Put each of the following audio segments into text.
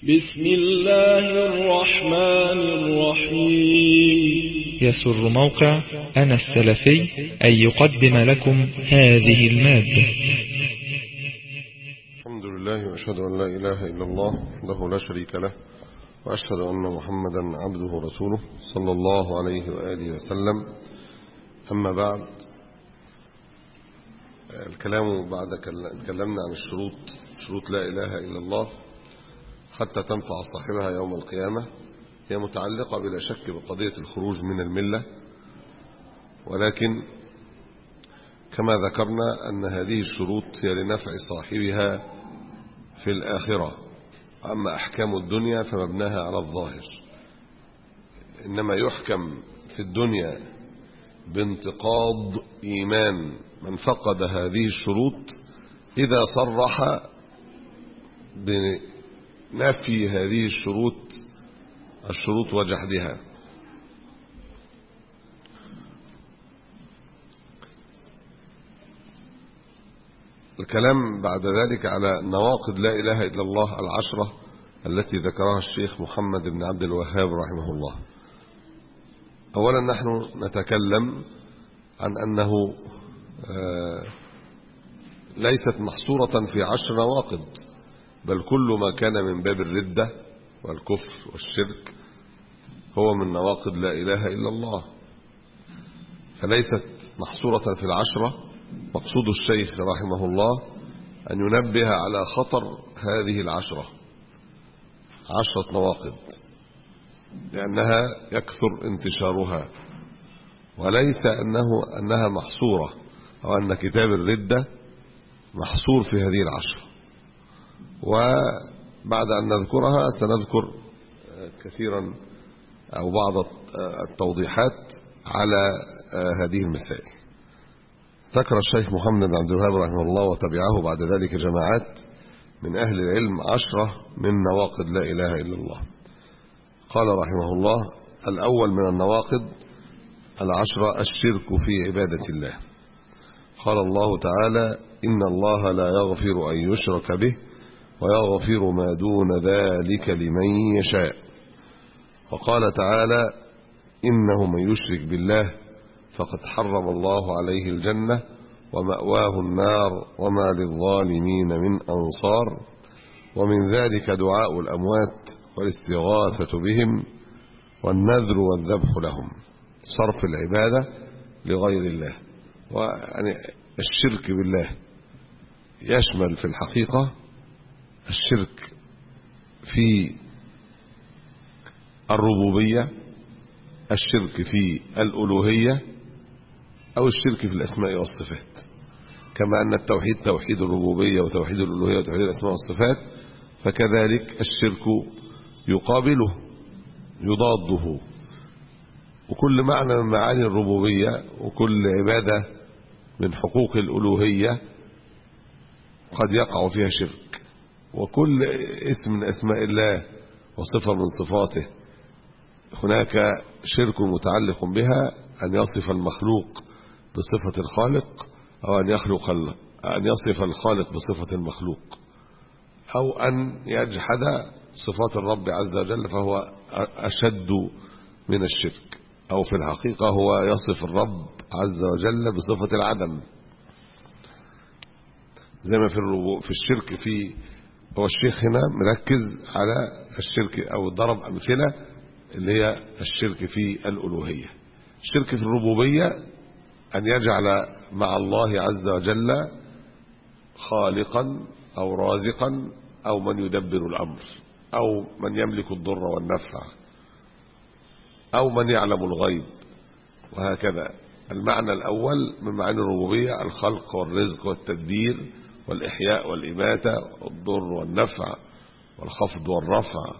بسم الله الرحمن الرحيم يسر موقع أنا السلفي أن يقدم لكم هذه المادة الحمد لله وأشهد أن لا إله إلا الله وحده لا شريك له وأشهد أن محمدا عبده ورسوله صلى الله عليه وآله وسلم أما بعد الكلام بعد تكلمنا عن الشروط شروط لا إله إلا الله حتى تنفع صاحبها يوم القيامة هي متعلقة بلا شك بقضية الخروج من الملة ولكن كما ذكرنا أن هذه الشروط هي لنفع صاحبها في الآخرة أما أحكام الدنيا فمبناها على الظاهر إنما يحكم في الدنيا بانتقاض إيمان من فقد هذه الشروط إذا صرح بنفي هذه الشروط الشروط وجحدها الكلام بعد ذلك على نواقض لا إله إلا الله العشرة التي ذكرها الشيخ محمد بن عبد الوهاب رحمه الله أولا نحن نتكلم عن أنه ليست محصورة في عشر نواقض بل كل ما كان من باب الردة والكفر والشرك هو من نواقض لا إله إلا الله فليست محصورة في العشرة مقصود الشيخ رحمه الله أن ينبه على خطر هذه العشرة عشرة نواقض لأنها يكثر انتشارها وليس أنه أنها محصورة أو أن كتاب الردة محصور في هذه العشرة وبعد أن نذكرها سنذكر كثيرا أو بعض التوضيحات على هذه المسائل ذكر الشيخ محمد بن عبد الوهاب رحمه الله وتبعه بعد ذلك جماعات من أهل العلم عشرة من نواقض لا إله إلا الله قال رحمه الله الأول من النواقض العشرة الشرك في عبادة الله قال الله تعالى إن الله لا يغفر أن يشرك به ويغفر ما دون ذلك لمن يشاء وقال تعالى إنه من يشرك بالله فقد حرم الله عليه الجنة ومأواه النار وما للظالمين من أنصار ومن ذلك دعاء الأموات والاستغاثة بهم والنذر والذبح لهم صرف العبادة لغير الله ويعني الشرك بالله يشمل في الحقيقة الشرك في الربوبية الشرك في الألوهية أو الشرك في الأسماء والصفات كما أن التوحيد توحيد الربوبية وتوحيد الألوهية وتوحيد الأسماء والصفات فكذلك الشرك يقابله يضاده وكل معنى من معاني الربوبية وكل عبادة من حقوق الألوهية قد يقع فيها شرك وكل اسم من أسماء الله وصفة من صفاته هناك شرك متعلق بها أن يصف المخلوق بصفة الخالق أو أن يخلق أن يصف الخالق بصفة المخلوق أو أن يجحد صفات الرب عز وجل فهو أشد من الشرك أو في الحقيقة هو يصف الرب عز وجل بصفة العدم زي ما في الربو في الشرك في هو الشيخ هنا مركز على الشرك أو ضرب أمثلة اللي هي الشرك في الألوهية الشرك في الربوبية أن يجعل مع الله عز وجل خالقا أو رازقا أو من يدبر الأمر أو من يملك الضر والنفع أو من يعلم الغيب وهكذا المعنى الأول من معاني الربوبية الخلق والرزق والتدبير والإحياء والإماتة والضر والنفع والخفض والرفع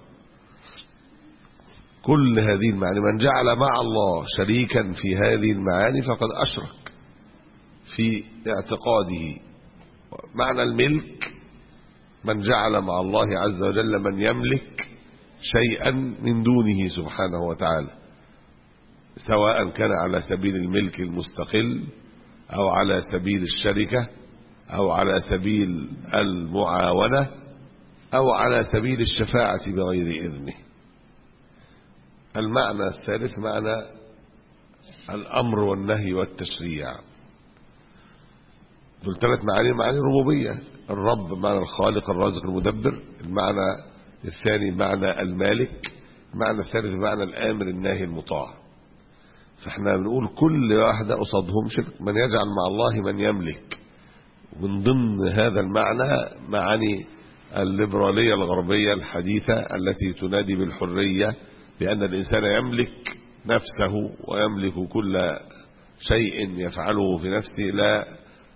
كل هذه المعاني من جعل مع الله شريكا في هذه المعاني فقد أشرك في اعتقاده معنى الملك من جعل مع الله عز وجل من يملك شيئا من دونه سبحانه وتعالى سواء كان على سبيل الملك المستقل أو على سبيل الشركة أو على سبيل المعاونة أو على سبيل الشفاعة بغير إذنه المعنى الثالث معنى الأمر والنهي والتشريع دول ثلاث معاني معاني الربوبية الرب معنى الخالق الرازق المدبر المعنى الثاني معنى المالك المعنى الثالث معنى الآمر الناهي المطاع فاحنا بنقول كل واحدة قصادهم شرك من يجعل مع الله من يملك ومن ضمن هذا المعنى معاني الليبرالية الغربية الحديثة التي تنادي بالحرية بأن الإنسان يملك نفسه ويملك كل شيء يفعله في نفسه لا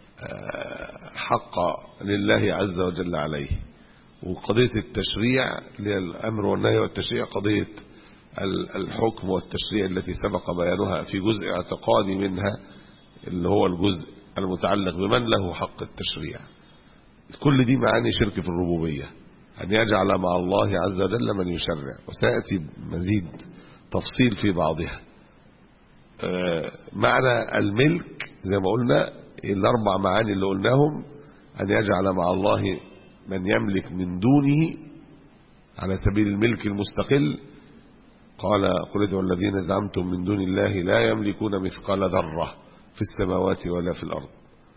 حق لله عز وجل عليه وقضية التشريع للأمر والنهي والتشريع قضية الحكم والتشريع التي سبق بيانها في جزء اعتقادي منها اللي هو الجزء المتعلق بمن له حق التشريع كل دي معاني شرك في الربوبية أن يجعل مع الله عز وجل من يشرع وسيأتي مزيد تفصيل في بعضها معنى الملك زي ما قلنا الأربع معاني اللي قلناهم أن يجعل مع الله من يملك من دونه على سبيل الملك المستقل قال قل ادعوا الذين زعمتم من دون الله لا يملكون مثقال ذرة في السماوات ولا في الأرض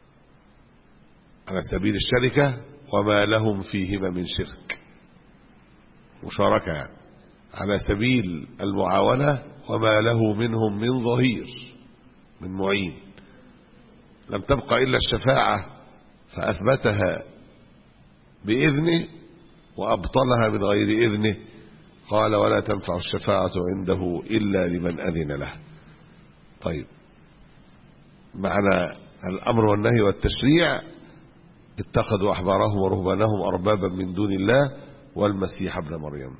على سبيل الشركة وما لهم فيهما من شرك مشاركة يعني على سبيل المعاونة وما له منهم من ظهير من معين لم تبقى إلا الشفاعة فأثبتها بإذنه وأبطلها من غير إذنه قال ولا تنفع الشفاعة عنده إلا لمن أذن له طيب معنى الأمر والنهي والتشريع اتخذوا أحبارهم ورهبانهم أربابا من دون الله والمسيح ابن مريم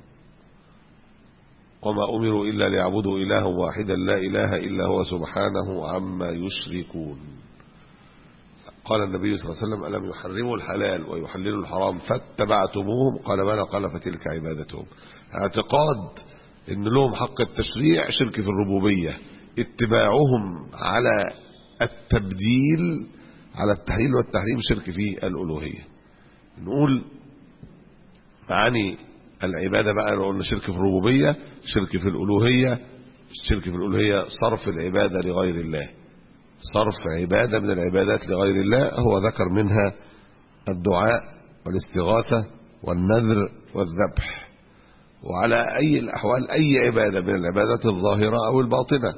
وما أمروا إلا ليعبدوا إلها واحدا لا إله إلا هو سبحانه عما يشركون قال النبي صلى الله عليه وسلم ألم يحرموا الحلال ويحللوا الحرام فاتبعتموهم قال بلى قال فتلك عبادتهم اعتقاد ان لهم حق التشريع شرك في الربوبية اتباعهم على التبديل على التحليل والتحريم شرك في الألوهية نقول معاني العبادة بقى لو قلنا شرك في الربوبية شرك في الألوهية الشرك في الألوهية صرف العبادة لغير الله صرف عبادة من العبادات لغير الله هو ذكر منها الدعاء والاستغاثة والنذر والذبح وعلى أي الأحوال أي عبادة من العبادات الظاهرة أو الباطنة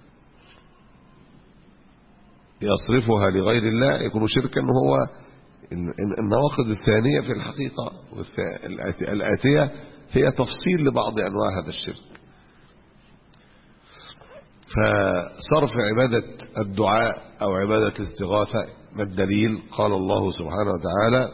يصرفها لغير الله يكون شركا هو النواقض الثانية في الحقيقة الآتية هي تفصيل لبعض أنواع هذا الشرك فصرف عبادة الدعاء أو عبادة الاستغاثة ما الدليل قال الله سبحانه وتعالى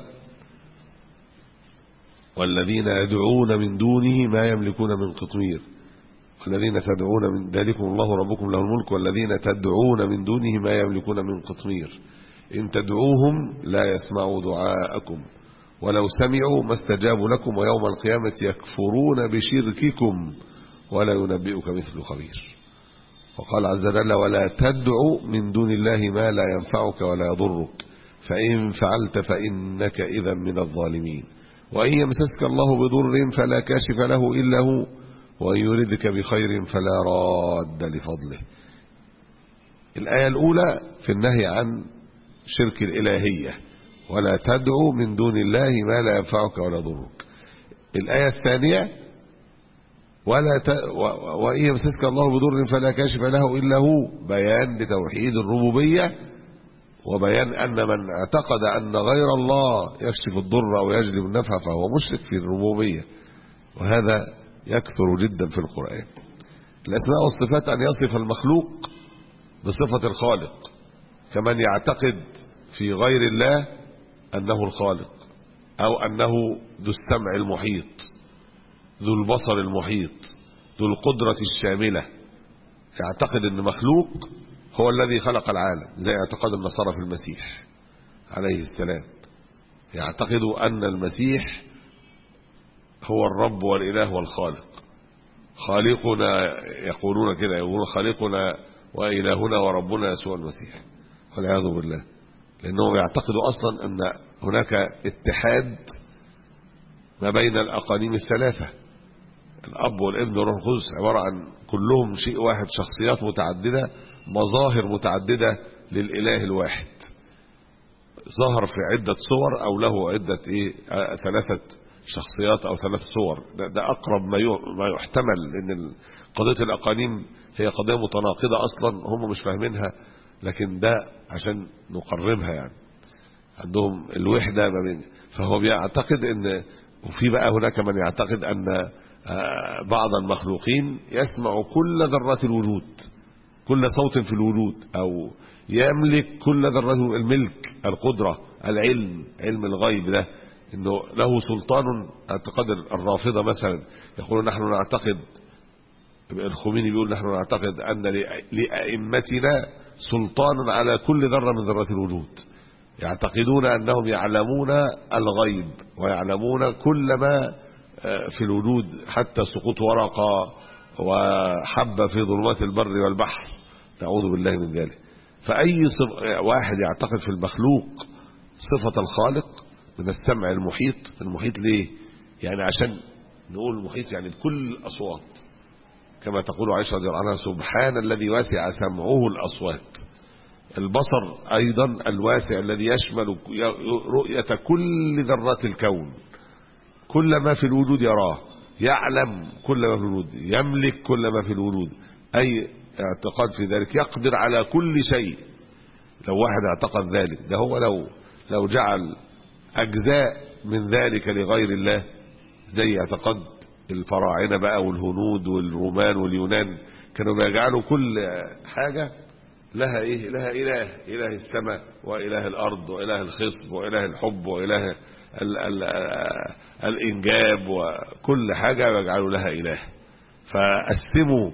والذين يدعون من دونه ما يملكون من قطمير والذين تدعون من ذلكم الله ربكم له الملك والذين تدعون من دونه ما يملكون من قطمير إن تدعوهم لا يسمعوا دعاءكم ولو سمعوا ما استجابوا لكم ويوم القيامة يكفرون بشرككم ولا ينبئك مثل خبير وقال عز وجل ولا تدع من دون الله ما لا ينفعك ولا يضرك فإن فعلت فإنك إذا من الظالمين وإن يمسسك الله بضر فلا كاشف له إلا هو وإن يردك بخير فلا راد لفضله الآية الأولى في النهي عن شرك الإلهية ولا تدعو من دون الله ما لا ينفعك ولا يضرك الآية الثانية ولا ت... و... وإن يمسسك الله بضر فلا كاشف له إلا هو بيان لتوحيد الربوبية وبيان أن من اعتقد أن غير الله يكشف الضر أو يجلب النفع فهو مشرك في الربوبية وهذا يكثر جدا في القرآن الأسماء والصفات أن يصف المخلوق بصفة الخالق كمن يعتقد في غير الله أنه الخالق أو أنه ذو السمع المحيط ذو البصر المحيط ذو القدرة الشاملة يعتقد أن مخلوق هو الذي خلق العالم زي اعتقاد النصارى في المسيح عليه السلام يعتقد أن المسيح هو الرب والإله والخالق خالقنا يقولون كده يقولون خالقنا وإلهنا وربنا يسوع المسيح والعياذ بالله لأنهم يعتقدوا أصلا أن هناك اتحاد ما بين الأقانيم الثلاثة الأب والابن والروح القدس عبارة عن كلهم شيء واحد شخصيات متعددة مظاهر متعددة للإله الواحد ظهر في عدة صور أو له عدة إيه آه، ثلاثة شخصيات أو ثلاث صور ده, ده أقرب ما يو- ما يحتمل لأن ال- قضية الأقانيم هي قضية متناقضة أصلا هم مش فاهمينها لكن ده عشان نقربها يعني عندهم الوحدة ما بين فهو بيعتقد ان وفي بقى هناك من يعتقد ان آه، بعض المخلوقين يسمع كل ذرات الوجود كل صوت في الوجود او يملك كل ذرات الملك القدرة العلم علم الغيب ده انه له سلطان اعتقاد الرافضة مثلا يقولون نحن نعتقد الخميني بيقول نحن نعتقد ان لأ- لأئمتنا سلطان على كل ذرة من ذرات الوجود يعتقدون أنهم يعلمون الغيب ويعلمون كل ما آه، في الوجود حتى سقوط ورقة وحبة في ظلمات البر والبحر نعوذ بالله من ذلك فأي صف... واحد يعتقد في المخلوق صفة الخالق من السمع المحيط المحيط ليه يعني عشان نقول المحيط يعني بكل الأصوات كما تقول عائشة رضي الله عنها سبحان الذي وسع سمعه الأصوات البصر أيضا الواسع الذي يشمل رؤية كل ذرات الكون كل ما في الوجود يراه يعلم كل ما في الوجود يملك كل ما في الوجود أي اعتقاد في ذلك يقدر على كل شيء لو واحد اعتقد ذلك ده هو لو لو جعل أجزاء من ذلك لغير الله زي اعتقاد الفراعنة بقى والهنود والرومان واليونان كانوا بيجعلوا كل حاجة لها ايه لها اله اله السماء واله الارض واله الخصب واله الحب واله ال ال الانجاب وكل حاجة يجعلوا لها اله فقسموا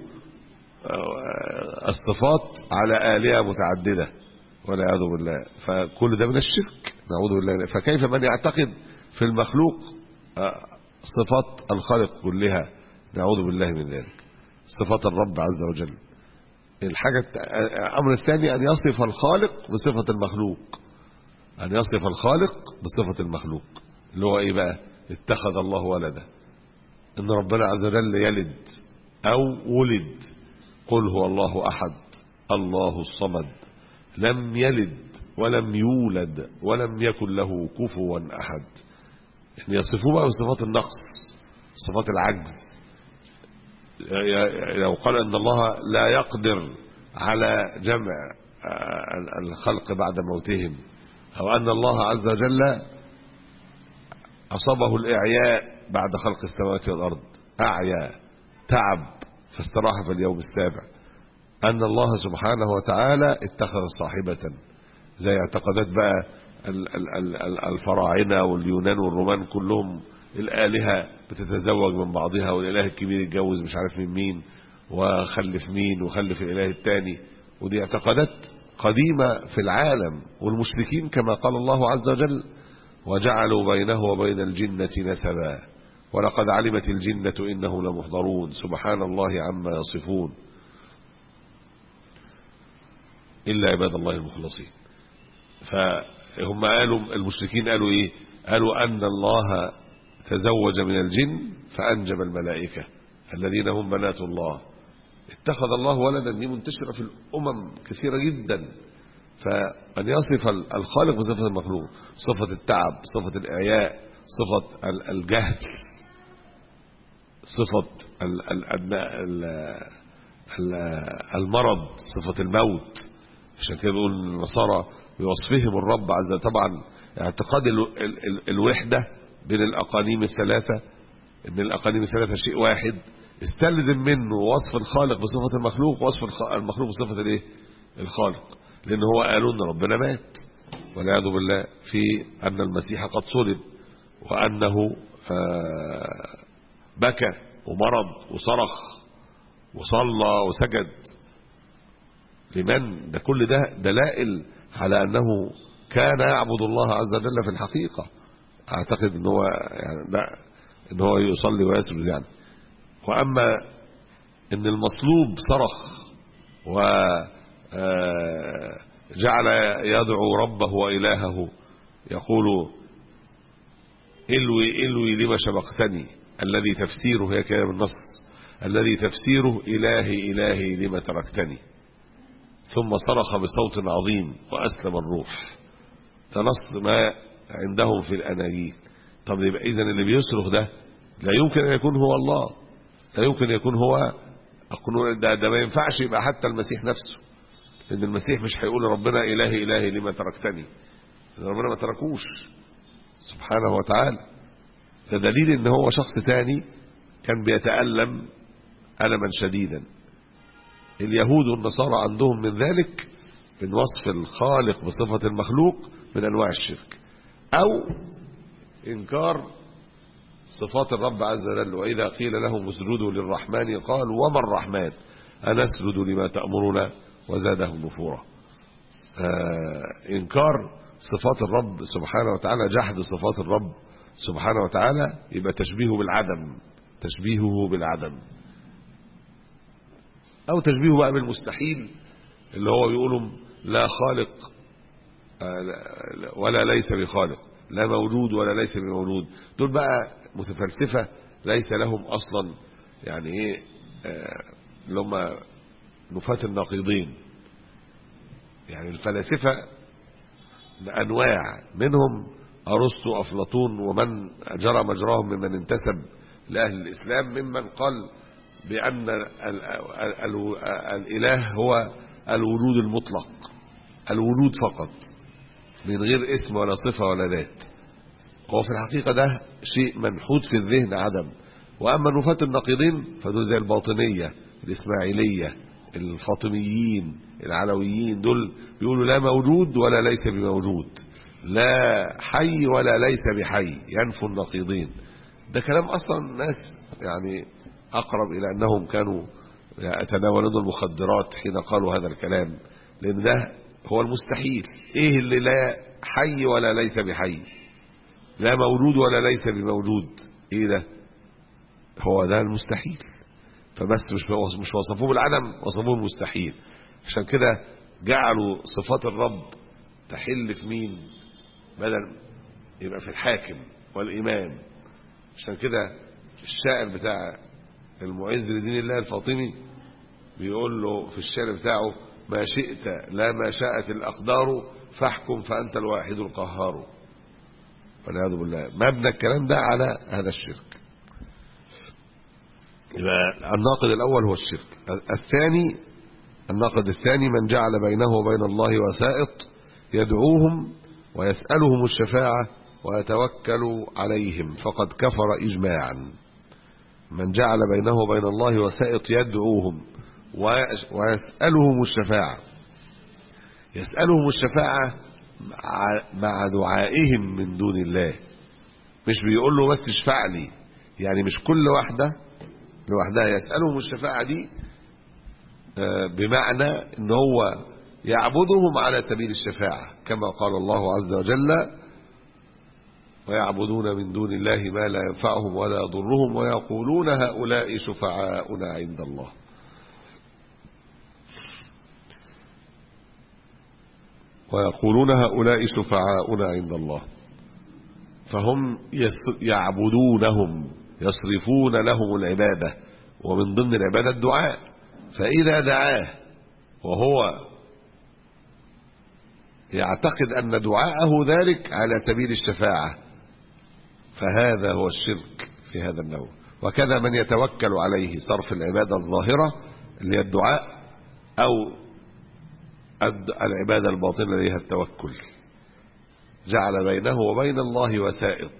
الصفات على آلهة متعددة والعياذ بالله فكل ده من الشرك نعوذ بالله فكيف من يعتقد في المخلوق صفات الخالق كلها نعوذ بالله من ذلك صفات الرب عز وجل الحاجة الأمر الثاني أن يصف الخالق بصفة المخلوق أن يصف الخالق بصفة المخلوق اللي هو إيه بقى اتخذ الله ولدا إن ربنا عز وجل يلد أو ولد قل هو الله أحد الله الصمد لم يلد ولم يولد ولم يكن له كفوا أحد يعني يصفوه بقى بصفات النقص صفات العجز لو قال ان الله لا يقدر على جمع الخلق بعد موتهم او ان الله عز وجل اصابه الاعياء بعد خلق السماوات والارض اعيا تعب فاستراح في اليوم السابع ان الله سبحانه وتعالى اتخذ صاحبة زي اعتقادات بقى الفراعنة واليونان والرومان كلهم الآلهة بتتزوج من بعضها والإله الكبير يتجوز مش عارف من مين وخلف مين وخلف الإله الثاني ودي اعتقادات قديمة في العالم والمشركين كما قال الله عز وجل وجعلوا بينه وبين الجنة نسبا ولقد علمت الجنة إنه لمحضرون سبحان الله عما يصفون إلا عباد الله المخلصين فهم قالوا المشركين قالوا إيه قالوا أن الله تزوج من الجن فأنجب الملائكة الذين هم بنات الله اتخذ الله ولدا دي منتشرة في الأمم كثيرة جدا فأن يصف الخالق بصفة المخلوق صفة التعب صفة الإعياء صفة الجهل صفة المرض صفة الموت عشان كده بيقول النصارى بوصفهم الرب عز وجل طبعا اعتقاد الوحده بين الأقانيم الثلاثة إن الأقانيم الثلاثة شيء واحد استلزم منه وصف الخالق بصفة المخلوق ووصف المخلوق بصفة الايه الخالق لأن هو قالوا إن ربنا مات والعياذ بالله في أن المسيح قد صلب وأنه بكى ومرض وصرخ وصلى وسجد لمن ده كل ده دلائل على أنه كان يعبد الله عز وجل في الحقيقة اعتقد ان هو يعني لا ان هو يصلي ويسجد يعني واما ان المصلوب صرخ و جعل يدعو ربه والهه يقول الوي الوي لما شبقتني الذي تفسيره هي كلام النص الذي تفسيره إلهي إلهي لما تركتني ثم صرخ بصوت عظيم وأسلم الروح ده نص ما عندهم في الأناجيل طب يبقى إذن اللي بيصرخ ده لا يمكن أن يكون هو الله لا يمكن أن يكون هو أقول ده, ده ما ينفعش يبقى حتى المسيح نفسه لأن المسيح مش هيقول ربنا إلهي إلهي لما تركتني ربنا ما تركوش سبحانه وتعالى ده دليل ان هو شخص تاني كان بيتألم ألما شديدا اليهود والنصارى عندهم من ذلك من وصف الخالق بصفة المخلوق من أنواع الشرك أو إنكار صفات الرب عز وجل وإذا قيل لهم اسجدوا للرحمن قالوا وما الرحمن أنسجد لما تأمرنا وزادهم نفورا آه إنكار صفات الرب سبحانه وتعالى جحد صفات الرب سبحانه وتعالى يبقى تشبيهه بالعدم تشبيهه بالعدم او تشبيهه بقى بالمستحيل اللي هو بيقولوا لا خالق ولا ليس بخالق لا موجود ولا ليس بموجود دول بقى متفلسفة ليس لهم اصلا يعني ايه اللي هم نفاة النقيضين يعني الفلاسفة انواع منهم ارسطو افلاطون ومن جرى مجراهم ممن انتسب لاهل الاسلام ممن قال بان ال ال الاله هو الوجود المطلق الوجود فقط من غير اسم ولا صفه ولا ذات هو في الحقيقه ده شيء منحوت في الذهن عدم واما نفاة النقيضين فدول زي الباطنيه الاسماعيليه الفاطميين العلويين دول بيقولوا لا موجود ولا ليس بموجود لا حي ولا ليس بحي ينفوا النقيضين ده كلام اصلا ناس يعني اقرب الى انهم كانوا يتناولون المخدرات حين قالوا هذا الكلام لان ده هو المستحيل ايه اللي لا حي ولا ليس بحي لا موجود ولا ليس بموجود ايه ده هو ده المستحيل فبس مش مش وصفوه بالعدم وصفوه المستحيل عشان كده جعلوا صفات الرب تحل في مين بدل يبقى في الحاكم والإمام عشان كده الشاعر بتاع المعز لدين الله الفاطمي بيقول له في الشعر بتاعه ما شئت لا ما شاءت الأقدار فاحكم فأنت الواحد القهار والعياذ بالله مبنى الكلام ده على هذا الشرك يبقى الناقد الأول هو الشرك الثاني الناقد الثاني من جعل بينه وبين الله وسائط يدعوهم ويسألهم الشفاعة ويتوكل عليهم فقد كفر إجماعا من جعل بينه وبين الله وسائط يدعوهم ويسألهم الشفاعة يسألهم الشفاعة مع دعائهم من دون الله مش بيقول له بس اشفع لي يعني مش كل واحدة لوحدها يسألهم الشفاعة دي بمعنى ان هو يعبدهم على سبيل الشفاعة كما قال الله عز وجل ويعبدون من دون الله ما لا ينفعهم ولا يضرهم ويقولون هؤلاء شفعاؤنا عند الله ويقولون هؤلاء شفعاؤنا عند الله فهم يعبدونهم يصرفون لهم العبادة ومن ضمن العبادة الدعاء فإذا دعاه وهو يعتقد أن دعاءه ذلك على سبيل الشفاعة فهذا هو الشرك في هذا النوع وكذا من يتوكل عليه صرف العبادة الظاهرة اللي هي الدعاء أو العبادة الباطنة اللي هي التوكل جعل بينه وبين الله وسائط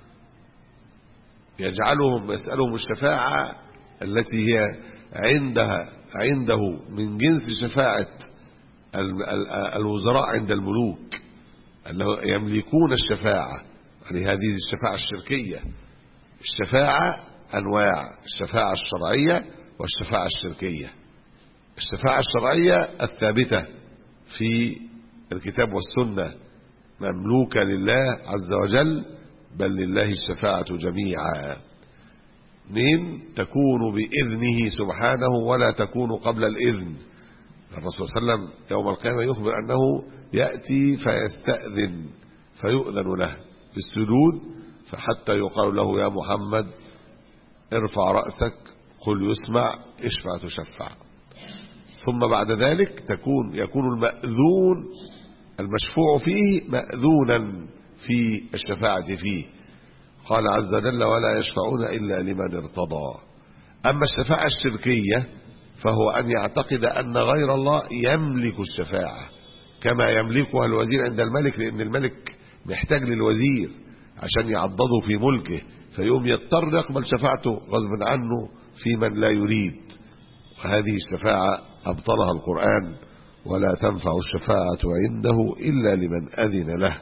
يجعلهم يسألهم الشفاعة التي هي عندها عنده من جنس شفاعة الوزراء عند الملوك يملكون الشفاعة يعني هذه الشفاعة الشركية الشفاعة أنواع الشفاعة الشرعية والشفاعة الشركية الشفاعة الشرعية الثابتة في الكتاب والسنة مملوكة لله عز وجل بل لله الشفاعة جميعا اثنين تكون بإذنه سبحانه ولا تكون قبل الإذن الرسول صلى الله عليه وسلم يوم القيامة يخبر أنه يأتي فيستأذن فيؤذن له بالسجود فحتى يقال له يا محمد ارفع رأسك قل يسمع اشفع تشفع ثم بعد ذلك تكون يكون المأذون المشفوع فيه مأذونا في الشفاعة فيه قال عز وجل ولا يشفعون إلا لمن ارتضى أما الشفاعة الشركية فهو أن يعتقد أن غير الله يملك الشفاعة كما يملكها الوزير عند الملك لأن الملك محتاج للوزير عشان يعضده في ملكه فيقوم يضطر يقبل شفاعته غصب عنه في من لا يريد وهذه الشفاعة أبطلها القرآن ولا تنفع الشفاعة عنده إلا لمن أذن له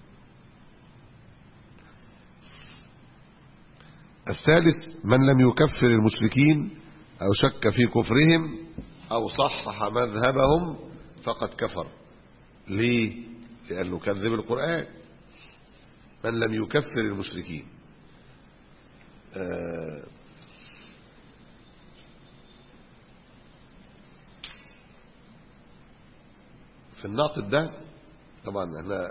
الثالث من لم يكفر المشركين أو شك في كفرهم أو صحح مذهبهم فقد كفر ليه؟ لأنه كذب القرآن من لم يكفر المشركين آه في الناقد ده طبعا احنا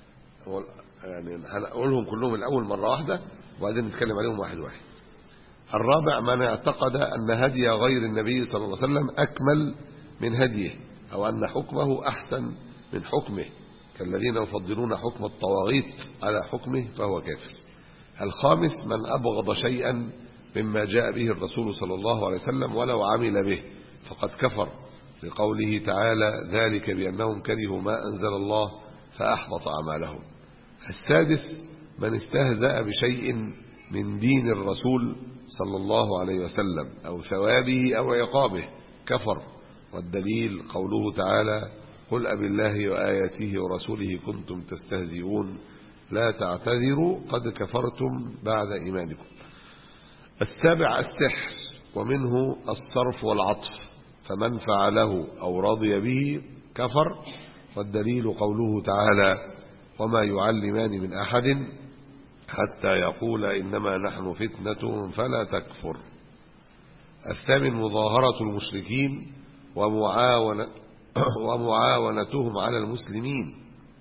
يعني هنقولهم كلهم الاول مره واحده وبعدين نتكلم عليهم واحد واحد الرابع من اعتقد ان هدي غير النبي صلى الله عليه وسلم اكمل من هديه او ان حكمه احسن من حكمه كالذين يفضلون حكم الطواغيت على حكمه فهو كافر الخامس من ابغض شيئا مما جاء به الرسول صلى الله عليه وسلم ولو عمل به فقد كفر لقوله تعالى ذلك بأنهم كرهوا ما أنزل الله فأحبط أعمالهم السادس من استهزأ بشيء من دين الرسول صلى الله عليه وسلم أو ثوابه أو عقابه كفر والدليل قوله تعالى قل أب الله وآياته ورسوله كنتم تستهزئون لا تعتذروا قد كفرتم بعد إيمانكم السابع السحر ومنه الصرف والعطف فمن فعله أو رضي به كفر والدليل قوله تعالى وما يعلمان من أحد حتى يقول إنما نحن فتنة فلا تكفر الثامن مظاهرة المشركين ومعاونة ومعاونتهم على المسلمين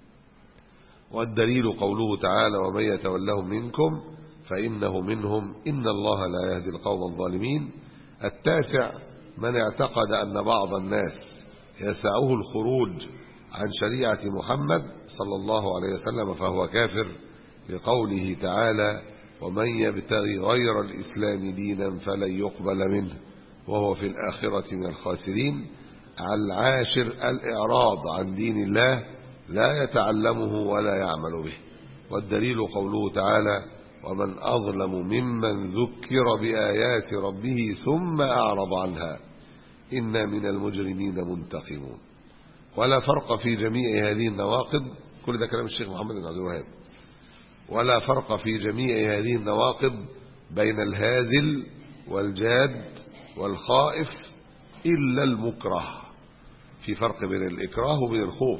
والدليل قوله تعالى ومن يتولهم منكم فإنه منهم إن الله لا يهدي القوم الظالمين التاسع من اعتقد أن بعض الناس يسعه الخروج عن شريعة محمد صلى الله عليه وسلم فهو كافر لقوله تعالى ومن يبتغي غير الإسلام دينا فلن يقبل منه وهو في الآخرة من الخاسرين العاشر الإعراض عن دين الله لا يتعلمه ولا يعمل به والدليل قوله تعالى ومن أظلم ممن ذكر بآيات ربه ثم أعرض عنها إنا من المجرمين منتقمون ولا فرق في جميع هذه النواقض كل ده كلام الشيخ محمد بن عبد الوهاب ولا فرق في جميع هذه النواقض بين الهازل والجاد والخائف إلا المكره في فرق بين الإكراه وبين الخوف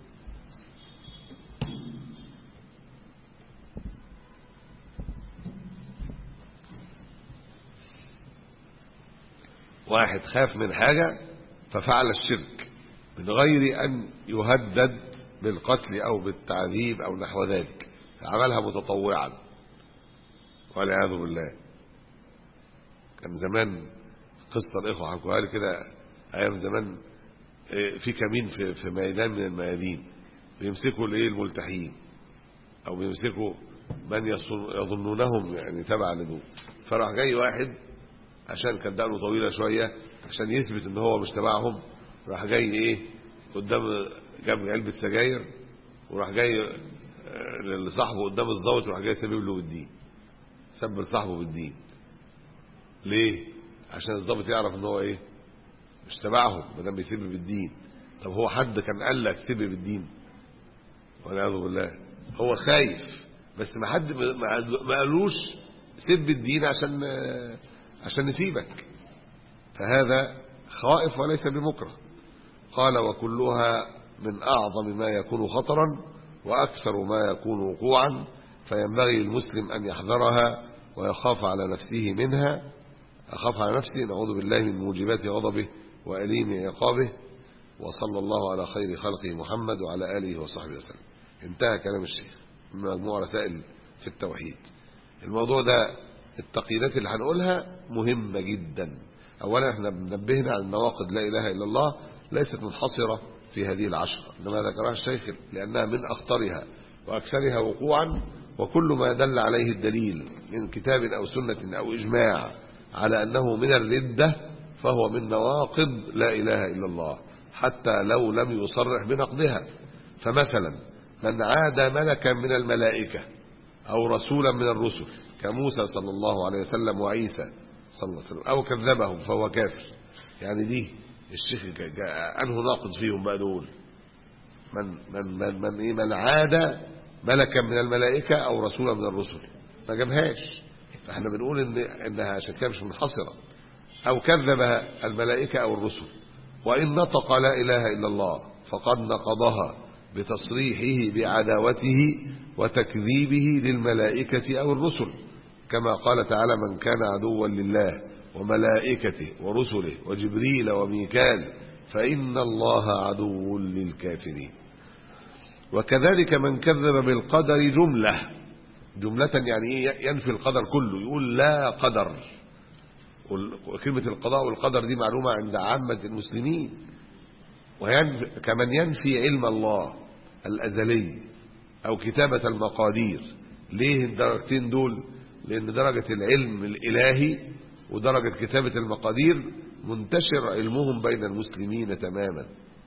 واحد خاف من حاجة ففعل الشرك من غير أن يهدد بالقتل أو بالتعذيب أو نحو ذلك عملها متطوعا والعياذ بالله كان زمان قصة الإخوة حكوها لي كده أيام زمان في كمين في في ميدان من الميادين بيمسكوا الايه الملتحين او بيمسكوا من يظنونهم يعني تبع لدول فراح جاي واحد عشان كان دقنه طويله شويه عشان يثبت ان هو مش تبعهم راح جاي ايه قدام جاب علبه سجاير وراح جاي لصاحبه قدام الظابط وراح جاي سبب له بالدين سب لصاحبه بالدين ليه عشان الظابط يعرف ان هو ايه مش تبعهم ما دام بيسب بالدين طب هو حد كان قال لك سب بالدين والعياذ بالله هو خايف بس ما حد ما قالوش سب الدين عشان عشان نسيبك فهذا خائف وليس بمكره قال وكلها من اعظم ما يكون خطرا واكثر ما يكون وقوعا فينبغي للمسلم ان يحذرها ويخاف على نفسه منها اخاف على نفسي نعوذ بالله من موجبات غضبه وأليم عقابه وصلى الله على خير خلقه محمد وعلى آله وصحبه وسلم انتهى كلام الشيخ من مجموعة رسائل في التوحيد الموضوع ده التقييدات اللي هنقولها مهمة جدا اولا احنا بنبهنا على النواقض لا اله الا الله ليست منحصرة في هذه العشرة انما ذكرها الشيخ لانها من اخطرها واكثرها وقوعا وكل ما دل عليه الدليل من كتاب او سنة او اجماع على انه من الردة فهو من نواقض لا اله الا الله حتى لو لم يصرح بنقضها فمثلا من عاد ملكا من الملائكة او رسولا من الرسل كموسى صلى الله عليه وسلم وعيسى صلى الله عليه وسلم او كذبهم فهو كافر يعني دي الشيخ انه ناقض فيهم بقى دول من من من من, إيه من عاد ملكا من الملائكه او رسولا من الرسل ما جابهاش فاحنا بنقول ان انها عشان كده مش منحصره او كذب الملائكه او الرسل وان نطق لا اله الا الله فقد نقضها بتصريحه بعداوته وتكذيبه للملائكه او الرسل كما قال تعالى من كان عدوا لله وملائكته ورسله وجبريل وميكال فإن الله عدو للكافرين وكذلك من كذب بالقدر جملة جملة يعني ايه ينفي القدر كله يقول لا قدر كلمة القضاء والقدر دي معلومة عند عامة المسلمين وينفي كمن ينفي علم الله الأزلي أو كتابة المقادير ليه الدرجتين دول لأن درجة العلم الإلهي ودرجة كتابة المقادير منتشر علمهم بين المسلمين تماما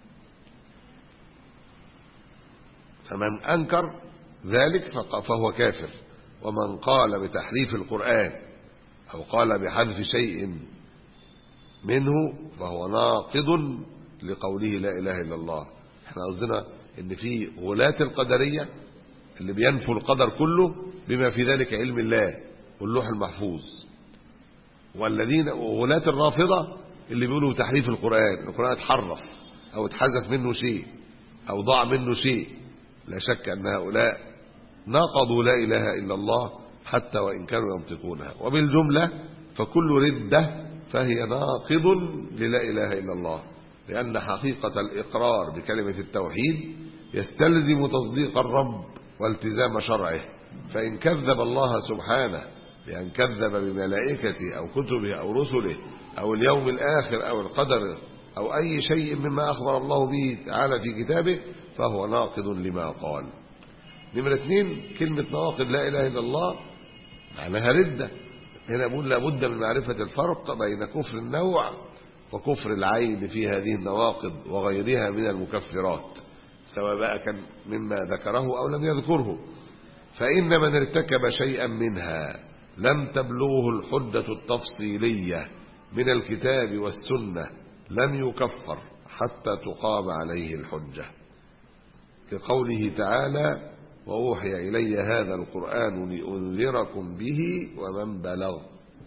فمن أنكر ذلك فهو كافر ومن قال بتحريف القرآن أو قال بحذف شيء منه فهو ناقض لقوله لا إله إلا الله احنا قصدنا ان في غلاة القدرية اللي بينفوا القدر كله بما في ذلك علم الله واللوح المحفوظ والذين وغلاة الرافضة اللي بيقولوا تحريف القرآن القرآن اتحرف او اتحذف منه شيء او ضاع منه شيء لا شك ان هؤلاء ناقضوا لا اله الا الله حتى وان كانوا ينطقونها وبالجملة فكل ردة فهي ناقض للا اله الا الله لان حقيقة الاقرار بكلمة التوحيد يستلزم تصديق الرب والتزام شرعه فان كذب الله سبحانه بأن كذب بملائكته أو كتبه أو رسله أو اليوم الآخر أو القدر أو أي شيء مما أخبر الله به تعالى في كتابه فهو ناقض لما قال نمرة اثنين كلمة نواقض لا إله إلا الله معناها ردة هنا بقول لابد من معرفة الفرق بين كفر النوع وكفر العين في هذه النواقض وغيرها من المكفرات سواء بقى كان مما ذكره أو لم يذكره فإن من ارتكب شيئا منها لم تبلغه الحجة التفصيلية من الكتاب والسنة لم يكفر حتى تقام عليه الحجة لقوله تعالى وأوحي إلي هذا القرآن لأنذركم به ومن بلغ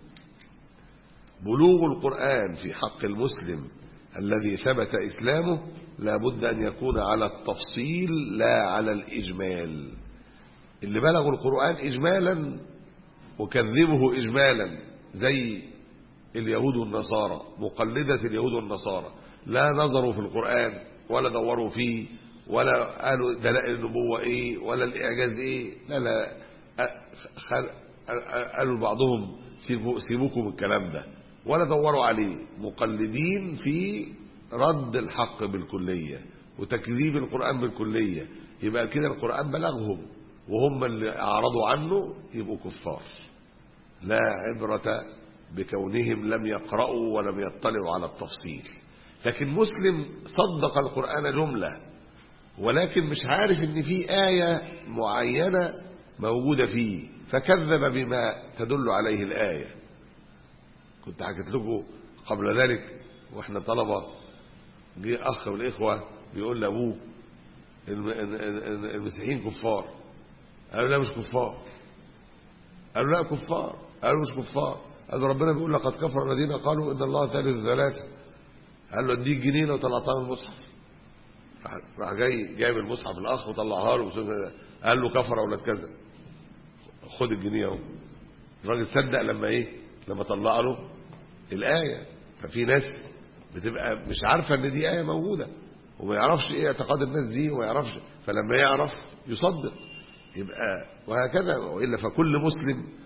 بلوغ القرآن في حق المسلم الذي ثبت إسلامه لا بد أن يكون على التفصيل لا على الإجمال اللي بلغوا القرآن إجمالا وكذبه إجمالا زي اليهود والنصارى مقلدة اليهود والنصارى لا نظروا في القرآن ولا دوروا فيه ولا قالوا دلائل النبوة ايه ولا الإعجاز ايه لا لا خل... قالوا بعضهم سيبوا سيبوكم الكلام ده ولا دوروا عليه مقلدين في رد الحق بالكلية وتكذيب القرآن بالكلية يبقى كده القرآن بلغهم وهم اللي أعرضوا عنه يبقوا كفار لا عبرة بكونهم لم يقرأوا ولم يطلعوا على التفصيل لكن مسلم صدق القرآن جملة ولكن مش عارف ان في آية معينة موجودة فيه فكذب بما تدل عليه الآية كنت حكيت لكم قبل ذلك واحنا طلبة جه أخ من الإخوة بيقول لأبوه المسيحيين كفار قالوا لا مش كفار قالوا لا كفار قالوا مش كفار قالوا ربنا بيقول لقد كفر الذين قالوا ان الله ثالث ثلاثه قال له اديك جنيه لو طلعتها من المصحف راح جاي جايب المصحف الاخ وطلعها له قال له كفر اولاد كذا خد الجنيه اهو الراجل صدق لما ايه لما طلع له الايه ففي ناس بتبقى مش عارفه ان دي ايه موجوده وما يعرفش ايه اعتقاد الناس دي وما يعرفش فلما يعرف يصدق يبقى وهكذا والا فكل مسلم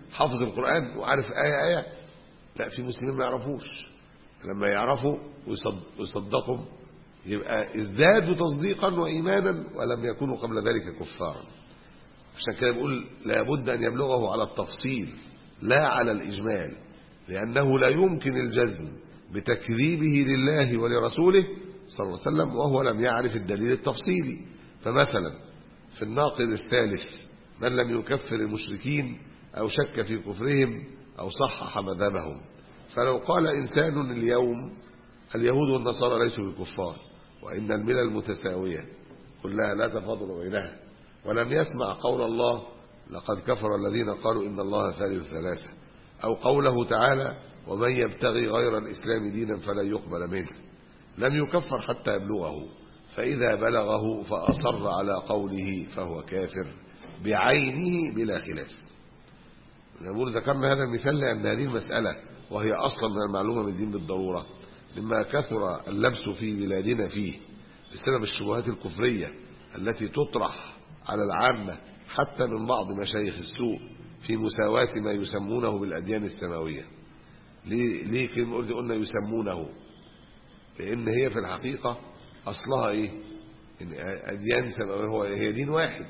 حافظ القرآن وعارف آية آية لا في مسلمين ما يعرفوش لما يعرفوا ويصدقوا يبقى ازدادوا تصديقا وإيمانا ولم يكونوا قبل ذلك كفارا عشان كده بيقول لابد أن يبلغه على التفصيل لا على الإجمال لأنه لا يمكن الجزم بتكذيبه لله ولرسوله صلى الله عليه وسلم وهو لم يعرف الدليل التفصيلي فمثلا في الناقض الثالث من لم يكفر المشركين أو شك في كفرهم أو صحح مذهبهم فلو قال إنسان اليوم اليهود والنصارى ليسوا بكفار وإن الملل المتساوية كلها لا تفاضل بينها ولم يسمع قول الله لقد كفر الذين قالوا إن الله ثالث ثلاثة أو قوله تعالى ومن يبتغي غير الإسلام دينا فلن يقبل منه لم يكفر حتى يبلغه فإذا بلغه فأصر على قوله فهو كافر بعينه بلا خلاف نقول ذكرنا هذا المثال لأن هذه المسألة وهي أصلا من المعلومة من الدين بالضرورة مما كثر اللبس في بلادنا فيه بسبب الشبهات الكفرية التي تطرح على العامة حتى من بعض مشايخ السوء في مساواة ما يسمونه بالأديان السماوية ليه, ليه كلمة قلنا يسمونه لأن هي في الحقيقة أصلها إيه إن أديان سماوية هو هي دين واحد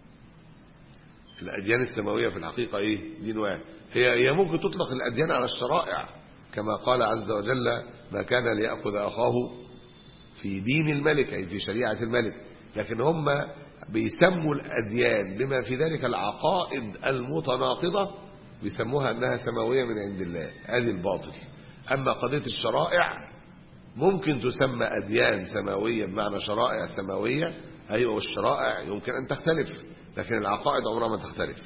الأديان السماوية في الحقيقة إيه دين واحد هي هي ممكن تطلق الأديان على الشرائع كما قال عز وجل ما كان ليأخذ أخاه في دين الملك أي في شريعة الملك لكن هم بيسموا الأديان بما في ذلك العقائد المتناقضة بيسموها أنها سماوية من عند الله هذه الباطل أما قضية الشرائع ممكن تسمى أديان سماوية بمعنى شرائع سماوية أيوة والشرائع يمكن أن تختلف لكن العقائد عمرها ما تختلف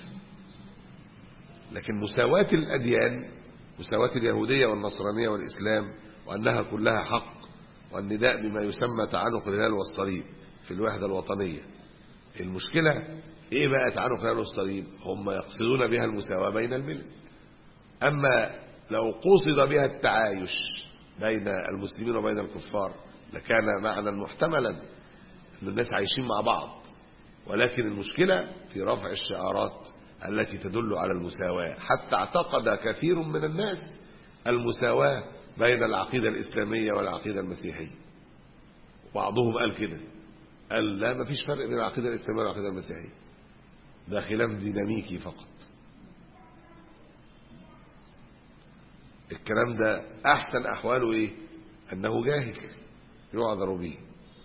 لكن مساواة الأديان مساواة اليهودية والنصرانية والإسلام وأنها كلها حق والنداء بما يسمى تعنق الهلال والصليب في الوحدة الوطنية المشكلة ايه بقى تعنق الهلال والصليب هم يقصدون بها المساواة بين الملل اما لو قصد بها التعايش بين المسلمين وبين الكفار لكان معنى محتملا ان الناس عايشين مع بعض ولكن المشكلة في رفع الشعارات التي تدل على المساواة حتى اعتقد كثير من الناس المساواة بين العقيدة الإسلامية والعقيدة المسيحية بعضهم قال كده قال لا ما فيش فرق بين العقيدة الإسلامية والعقيدة المسيحية ده خلاف ديناميكي فقط الكلام ده أحسن أحواله إيه أنه جاهل يعذر به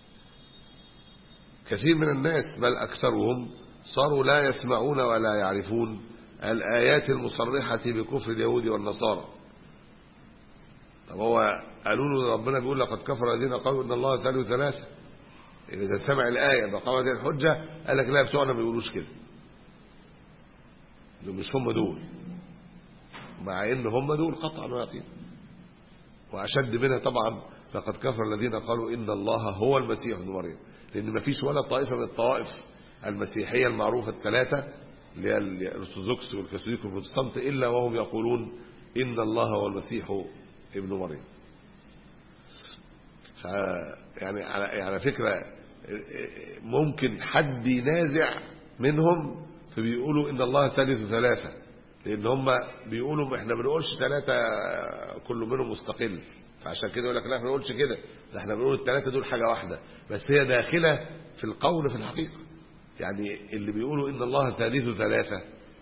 كثير من الناس بل أكثرهم صاروا لا يسمعون ولا يعرفون الآيات المصرحة بكفر اليهود والنصارى طب هو قالوا له ربنا بيقول لقد كفر الذين قالوا ان الله ثالث ثلاثه اذا سمع الايه بقامت الحجه قال لك لا بتوعنا ما بيقولوش كده دول مش هم دول مع ان هم دول قطعا ويقينا واشد منها طبعا لقد كفر الذين قالوا ان الله هو المسيح ابن مريم لان ما فيش ولا طائفه من الطوائف المسيحيه المعروفه الثلاثه اللي هي الارثوذكس والكاثوليك والبروتستانت الا وهم يقولون ان الله هو المسيح ابن مريم يعني على يعني فكره ممكن حد ينازع منهم فبيقولوا ان الله ثالث ثلاثه لان هم بيقولوا احنا ما بنقولش ثلاثه كل منهم مستقل فعشان كده يقول لك لا احنا ما بنقولش كده ده احنا بنقول الثلاثه دول حاجه واحده بس هي داخله في القول في الحقيقه يعني اللي بيقولوا ان الله ثالث ثلاثه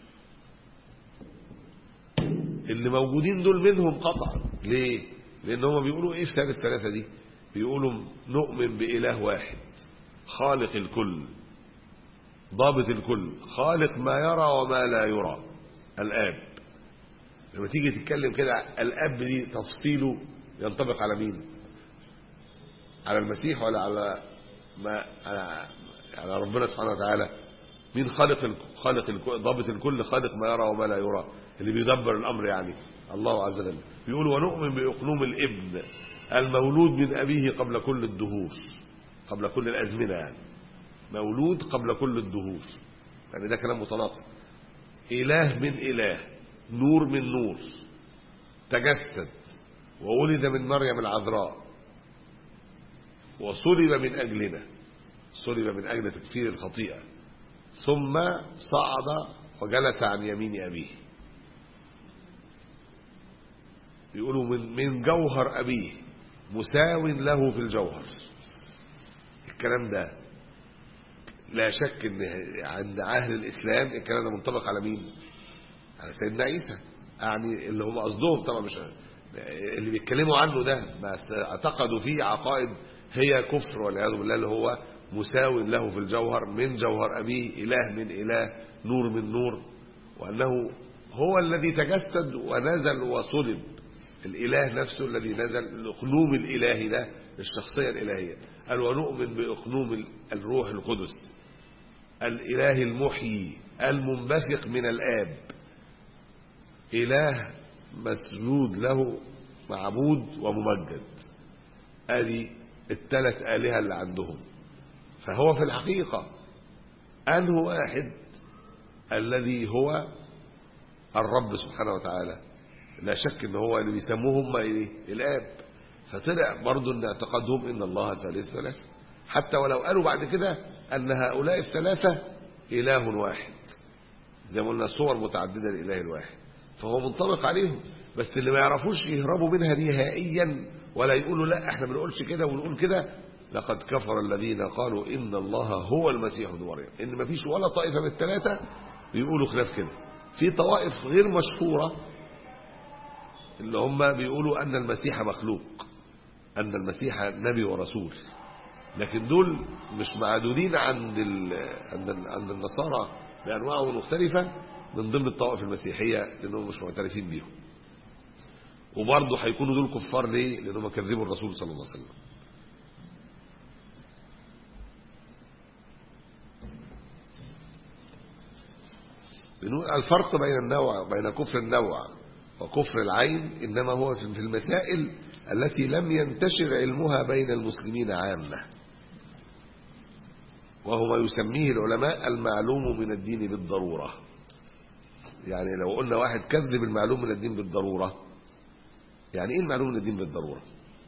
اللي موجودين دول منهم قطعا ليه لان هم بيقولوا ايه في ثالث ثلاثه دي بيقولوا نؤمن باله واحد خالق الكل ضابط الكل خالق ما يرى وما لا يرى الاب لما تيجي تتكلم كده الاب دي تفصيله ينطبق على مين على المسيح ولا على ما على, على ربنا سبحانه وتعالى مين خالق خالق الكل ضابط الكل خالق ما يرى وما لا يرى اللي بيدبر الامر يعني الله عز وجل بيقول ونؤمن باقلوم الابن المولود من ابيه قبل كل الدهور قبل كل الازمنه يعني مولود قبل كل الدهور يعني ده كلام متناقض اله من اله نور من نور تجسد وولد من مريم العذراء وصلب من اجلنا صلب من اجل تكفير الخطيئه ثم صعد وجلس عن يمين ابيه بيقولوا من من جوهر ابيه مساو له في الجوهر الكلام ده لا شك ان عند اهل الاسلام الكلام ده منطبق على مين على سيدنا عيسى يعني اللي هم قصدهم طبعا مش اللي بيتكلموا عنه ده ما اعتقدوا فيه عقائد هي كفر والعياذ بالله اللي هو مساو له في الجوهر من جوهر ابيه اله من اله نور من نور وانه هو الذي تجسد ونزل وصلب الاله نفسه الذي نزل الاقنوم الالهي ده الشخصيه الالهيه قال ونؤمن باقنوم الروح القدس الاله المحيي المنبثق من الاب اله مسجود له معبود وممجد ادي الثلاث الهه اللي عندهم فهو في الحقيقه انه واحد الذي هو الرب سبحانه وتعالى لا شك ان هو اللي بيسموه هم ايه الاب فطلع برضه ان اعتقادهم ان الله ثالث ثلاثه حتى ولو قالوا بعد كده ان هؤلاء الثلاثه اله واحد زي ما قلنا صور متعدده للاله الواحد فهو منطبق عليهم بس اللي ما يعرفوش يهربوا منها نهائيا ولا يقولوا لا احنا ما بنقولش كده ونقول كده لقد كفر الذين قالوا ان الله هو المسيح ابن مريم ان ما فيش ولا طائفه من الثلاثه بيقولوا خلاف كده في طوائف غير مشهوره اللي هم بيقولوا ان المسيح مخلوق ان المسيح نبي ورسول لكن دول مش معدودين عند ال... عند ال... عند النصارى بانواعهم المختلفه من ضمن الطوائف المسيحيه لانهم مش معترفين بيهم وبرضه هيكونوا دول كفار ليه لانهم كذبوا الرسول صلى الله عليه وسلم بنقول الفرق بين النوع بين كفر النوع وكفر العين انما هو في المسائل التي لم ينتشر علمها بين المسلمين عامه وهو ما يسميه العلماء المعلوم من الدين بالضروره يعني لو قلنا واحد كذب المعلوم من الدين بالضروره يعني ايه المعلوم من الدين بالضروره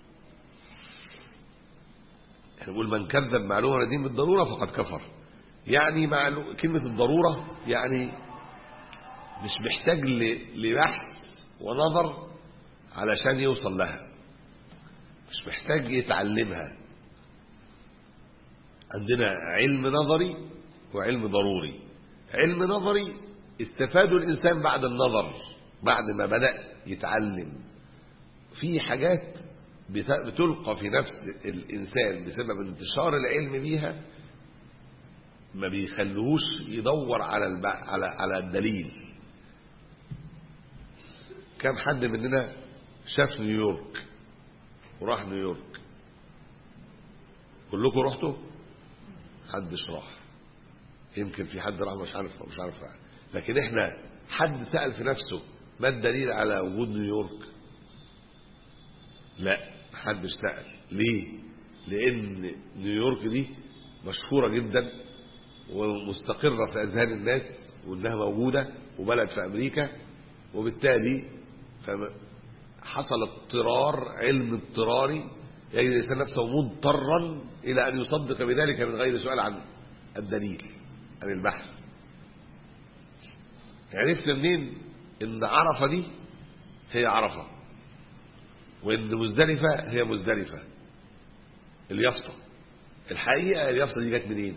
احنا بنقول من كذب معلومه من الدين بالضروره فقد كفر يعني معلو... كلمه الضروره يعني مش محتاج لبحث ونظر علشان يوصل لها مش محتاج يتعلمها عندنا علم نظري وعلم ضروري علم نظري استفاده الإنسان بعد النظر بعد ما بدأ يتعلم في حاجات بتلقى في نفس الإنسان بسبب انتشار العلم بيها ما بيخلوهوش يدور على الب... على على الدليل كم حد مننا شاف نيويورك وراح نيويورك كلكم رحتوا حدش راح يمكن في حد راح مش عارف مش عارف راح. لكن احنا حد سأل في نفسه ما الدليل على وجود نيويورك لا محدش سأل ليه لان نيويورك دي مشهورة جدا ومستقرة في اذهان الناس وانها موجودة وبلد في امريكا وبالتالي حصل اضطرار علم اضطراري يجد الانسان نفسه مضطرا الى ان يصدق بذلك من غير سؤال عن الدليل عن البحث عرفنا منين ان عرفه دي هي عرفه وان مزدلفه هي مزدلفه اليافطه الحقيقه اليافطه دي جت منين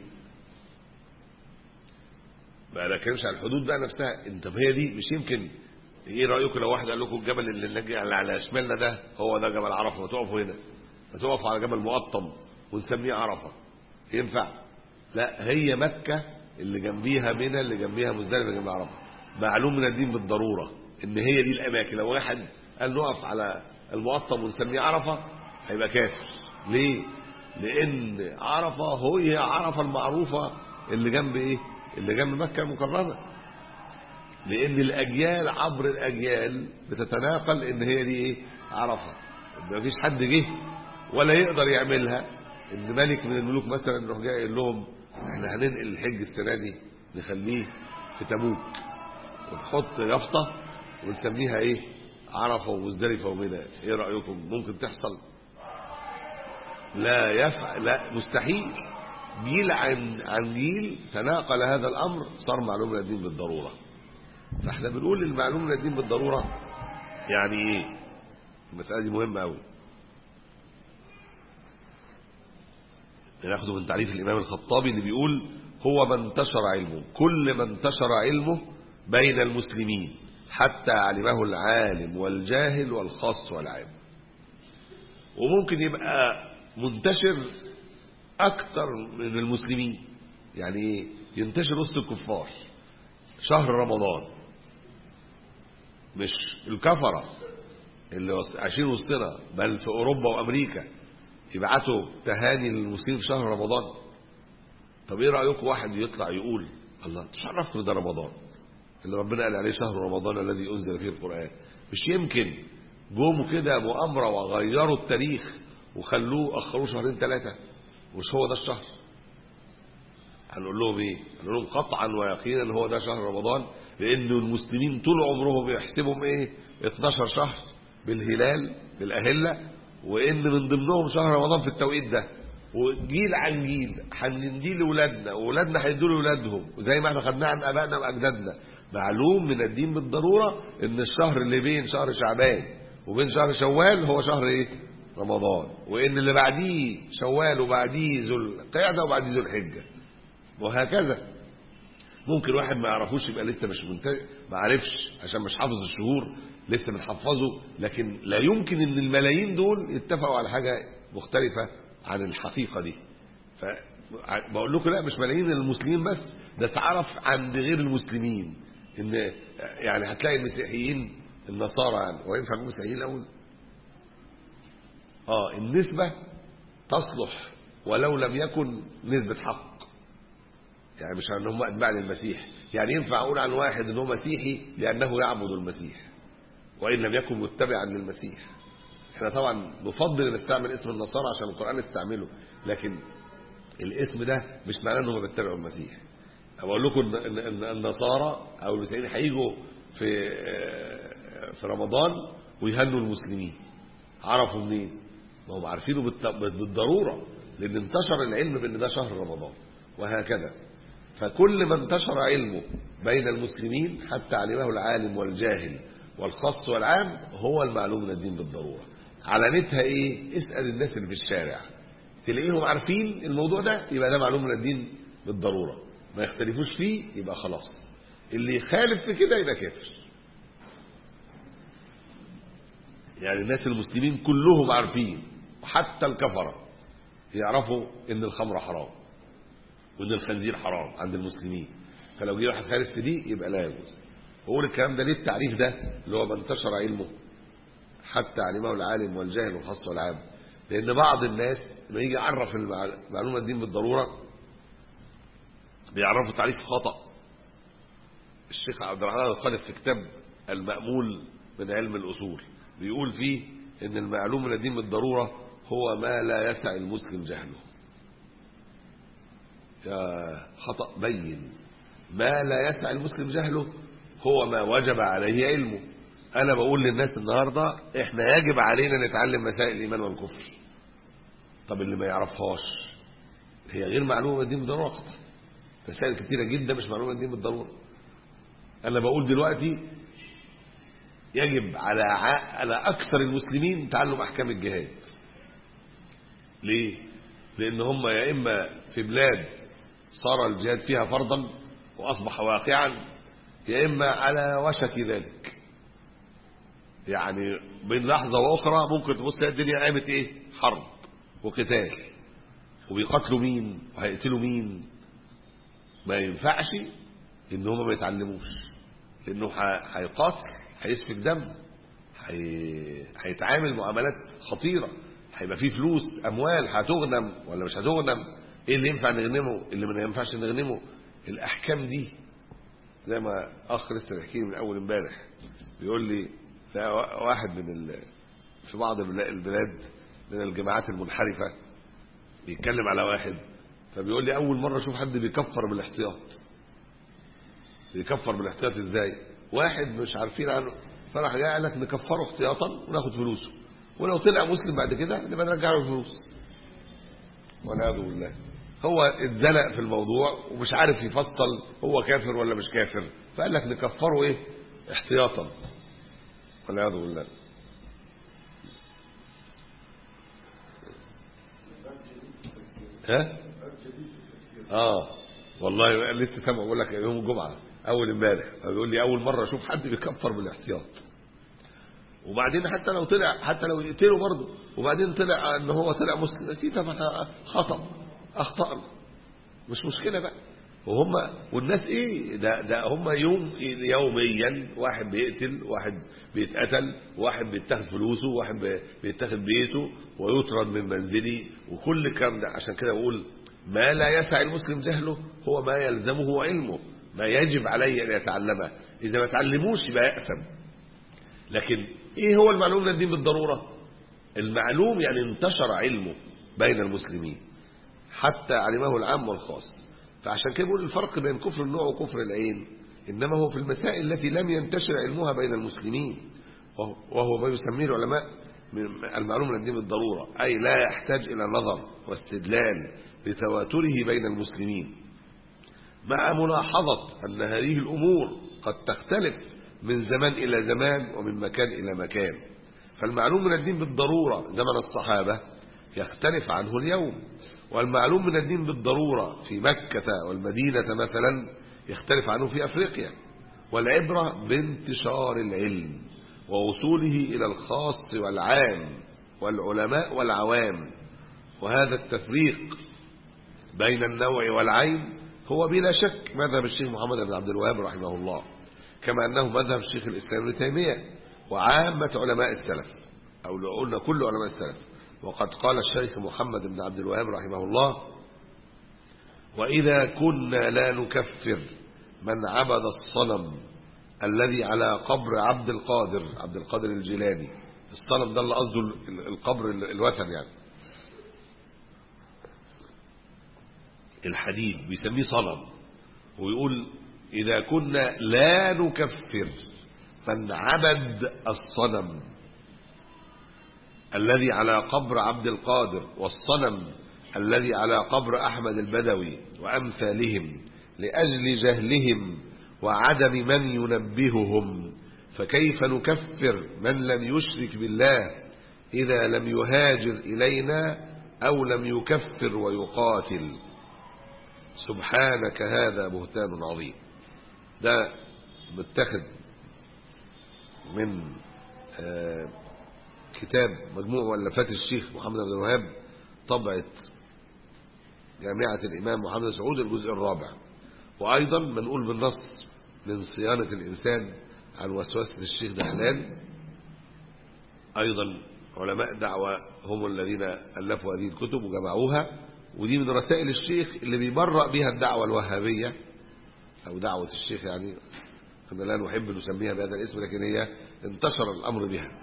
ما كانش على الحدود بقى نفسها انت هي دي مش يمكن ايه رايكم لو واحد قال لكم الجبل اللي على شمالنا ده هو ده جبل عرفه ما تقفوا هنا ما تقفوا على جبل مقطم ونسميه عرفه ينفع لا هي مكه اللي جنبيها منى اللي جنبيها مزدلفه جنب عرفه معلوم من الدين بالضروره ان هي دي الاماكن لو واحد قال نقف على المقطم ونسميه عرفه هيبقى كافر ليه لان عرفه هي عرفه المعروفه اللي جنب ايه اللي جنب مكه المكرمه لان الاجيال عبر الاجيال بتتناقل ان هي دي ايه عرفه ما فيش حد جه ولا يقدر يعملها ان ملك من الملوك مثلا يروح جاي يقول لهم احنا هننقل الحج السنه دي نخليه في تبوك ونحط يافطه ونسميها ايه عرفه ومزدلفه ومنى ايه رايكم ممكن تحصل لا يفعل لا مستحيل جيل عن عن جيل تناقل هذا الامر صار معلوم من الدين بالضروره فاحنا بنقول المعلوم من الدين بالضروره يعني ايه المسألة دي مهمة أوي ناخده من تعريف الإمام الخطابي اللي بيقول هو من انتشر علمه كل من انتشر علمه بين المسلمين حتى علمه العالم والجاهل والخاص والعام وممكن يبقى منتشر أكتر من المسلمين يعني ينتشر وسط الكفار شهر رمضان مش الكفرة اللي عايشين وسطنا بل في أوروبا وأمريكا يبعتوا تهاني للمسلمين في شهر رمضان طب ايه رأيكم واحد يطلع يقول الله تشرفكم ده رمضان اللي ربنا قال عليه شهر رمضان الذي أنزل فيه القرآن مش يمكن جوموا كده مؤامرة وغيروا التاريخ وخلوه أخروه شهرين ثلاثة مش هو ده الشهر هنقول لهم ايه هنقول لهم قطعا ويقينا هو ده شهر رمضان لأن المسلمين طول عمرهم بيحسبهم ايه 12 شهر بالهلال بالأهلة وإن من ضمنهم شهر رمضان في التوقيت ده وجيل عن جيل هنديه لاولادنا واولادنا هيدوا لاولادهم وزي ما احنا خدناه عن ابائنا واجدادنا معلوم من الدين بالضروره ان الشهر اللي بين شهر شعبان وبين شهر شوال هو شهر ايه رمضان وان اللي بعديه شوال وبعديه ذو القعده وبعديه ذو الحجه وهكذا ممكن واحد ما يعرفوش يبقى لسه مش منتج ما عرفش عشان مش حافظ الشهور لسه بنحفظه لكن لا يمكن ان الملايين دول يتفقوا على حاجه مختلفه عن الحقيقه دي فبقول لكم لا مش ملايين المسلمين بس ده اتعرف عند غير المسلمين ان يعني هتلاقي المسيحيين النصارى يعني وينفع المسيحيين الاول اه النسبه تصلح ولو لم يكن نسبه حق يعني مش ان هم اتباع للمسيح يعني ينفع اقول عن واحد ان هو مسيحي لانه يعبد المسيح وان لم يكن متبعا للمسيح احنا طبعا نفضل نستعمل اسم النصارى عشان القران استعمله لكن الاسم ده مش معناه انهم بيتبعوا المسيح اقول لكم ان ان النصارى او المسيحيين هيجوا في في رمضان ويهنوا المسلمين عرفوا منين ما هم عارفينه بالضروره لان انتشر العلم بان ده شهر رمضان وهكذا فكل ما انتشر علمه بين المسلمين حتى علمه العالم والجاهل والخاص والعام هو المعلوم من الدين بالضروره علامتها ايه اسال الناس اللي في الشارع تلاقيهم عارفين الموضوع ده يبقى ده معلوم من الدين بالضروره ما يختلفوش فيه يبقى خلاص اللي يخالف في كده يبقى كافر يعني الناس المسلمين كلهم عارفين وحتى الكفره يعرفوا ان الخمر حرام وان الخنزير حرام عند المسلمين فلو جه واحد خالف في دي يبقى لا يجوز بقول الكلام ده ليه التعريف ده اللي هو من انتشر علمه حتى علمه العالم والجاهل والخاص والعام لان بعض الناس لما يجي يعرف المعلومه الدين بالضروره بيعرفوا تعريف خطا الشيخ عبد الرحمن الخالف في كتاب المأمول من علم الأصول بيقول فيه ان المعلوم من الدين بالضرورة هو ما لا يسع المسلم جهله يا خطأ بين ما لا يسع المسلم جهله هو ما وجب عليه علمه انا بقول للناس النهاردة احنا يجب علينا نتعلم مسائل الايمان والكفر طب اللي ما يعرفهاش هي غير معلومة الدين بالضرورة خطأ مسائل كتيرة جدا مش معلومة الدين بالضرورة انا بقول دلوقتي يجب على على اكثر المسلمين تعلم احكام الجهاد ليه لان هم يا اما في بلاد صار الجهاد فيها فرضا واصبح واقعا يا اما على وشك ذلك يعني بين لحظه واخرى ممكن تبص تلاقي الدنيا قامت ايه حرب وقتال وبيقاتلوا مين وهيقتلوا مين ما ينفعش ان هم ما يتعلموش لانه هيقاتل هيسفك دم هيتعامل معاملات خطيره هيبقى فيه فلوس اموال هتغنم ولا مش هتغنم ايه اللي ينفع نغنمه اللي ما ينفعش نغنمه الاحكام دي زي ما اخ لسه بيحكي لي من اول امبارح بيقول لي ده واحد من ال... في بعض البلاد من الجماعات المنحرفه بيتكلم على واحد فبيقول لي اول مره اشوف حد بيكفر بالاحتياط بيكفر بالاحتياط ازاي واحد مش عارفين عنه فراح جاي قال لك نكفره احتياطا وناخد فلوسه ولو طلع مسلم بعد كده نبقى نرجع له الفلوس والعياذ بالله هو اتزنق في الموضوع ومش عارف يفصل هو كافر ولا مش كافر فقال لك نكفره ايه احتياطا والعياذ بالله ها اه والله لسه سامع بقول لك يوم الجمعه اول امبارح بيقول لي اول مره اشوف حد بيكفر بالاحتياط وبعدين حتى لو طلع حتى لو يقتله برضه وبعدين طلع ان هو طلع مسلم سيدنا ما خطا اخطانا مش مشكله بقى وهم والناس ايه ده ده هم يوم يوميا واحد بيقتل واحد بيتقتل واحد بيتاخد فلوسه واحد بي- بيتاخد بيته ويطرد من منزله وكل الكلام ده عشان كده بقول ما لا يسع المسلم جهله هو ما يلزمه علمه ما يجب عليه ان يتعلمه اذا ما تعلموش يبقى يأثم لكن ايه هو المعلوم من الدين بالضروره المعلوم يعني انتشر علمه بين المسلمين حتى علمه العام والخاص فعشان كده بقول الفرق بين كفر النوع وكفر العين انما هو في المسائل التي لم ينتشر علمها بين المسلمين وهو- وهو ما يسميه العلماء من المعلوم من الدين بالضروره اي لا يحتاج الى نظر واستدلال لتواتره بين المسلمين مع ملاحظة أن هذه الأمور قد تختلف من زمان إلى زمان ومن مكان إلى مكان فالمعلوم من الدين بالضرورة زمن الصحابة يختلف عنه اليوم والمعلوم من الدين بالضرورة في مكة والمدينة مثلا يختلف عنه في أفريقيا والعبرة بانتشار العلم ووصوله إلى الخاص والعام والعلماء والعوام وهذا التفريق بين النوع والعين هو بلا شك مذهب الشيخ محمد بن عبد الوهاب رحمه الله كما أنه مذهب الشيخ الإسلام ابن تيمية وعامة علماء السلف أو لو قلنا كل علماء السلف وقد قال الشيخ محمد بن عبد الوهاب رحمه الله وإذا كنا لا نكفر من عبد الصنم الذي على قبر عبد القادر عبد القادر الجيلاني الصنم ده اللي قصده ال- القبر ال- الوثن يعني الحديد بيسميه صنم ويقول إذا كنا لا نكفر من عبد الصنم الذي على قبر عبد القادر والصنم الذي على قبر أحمد البدوي وأمثالهم لأجل جهلهم وعدم من ينبههم فكيف نكفر من لم يشرك بالله إذا لم يهاجر إلينا أو لم يكفر ويقاتل سبحانك هذا بهتان عظيم ده متخذ من آه كتاب مجموع مؤلفات الشيخ محمد بن الوهاب طبعة جامعة الإمام محمد سعود الجزء الرابع وأيضا منقول بالنص من صيانة الإنسان عن وسوسة الشيخ دهلان أيضا علماء دعوة هم الذين ألفوا هذه الكتب وجمعوها ودي من رسائل الشيخ اللي بيبرأ بها الدعوة الوهابية أو دعوة الشيخ يعني كنا لا نحب نسميها بهذا الاسم لكن هي انتشر الأمر بها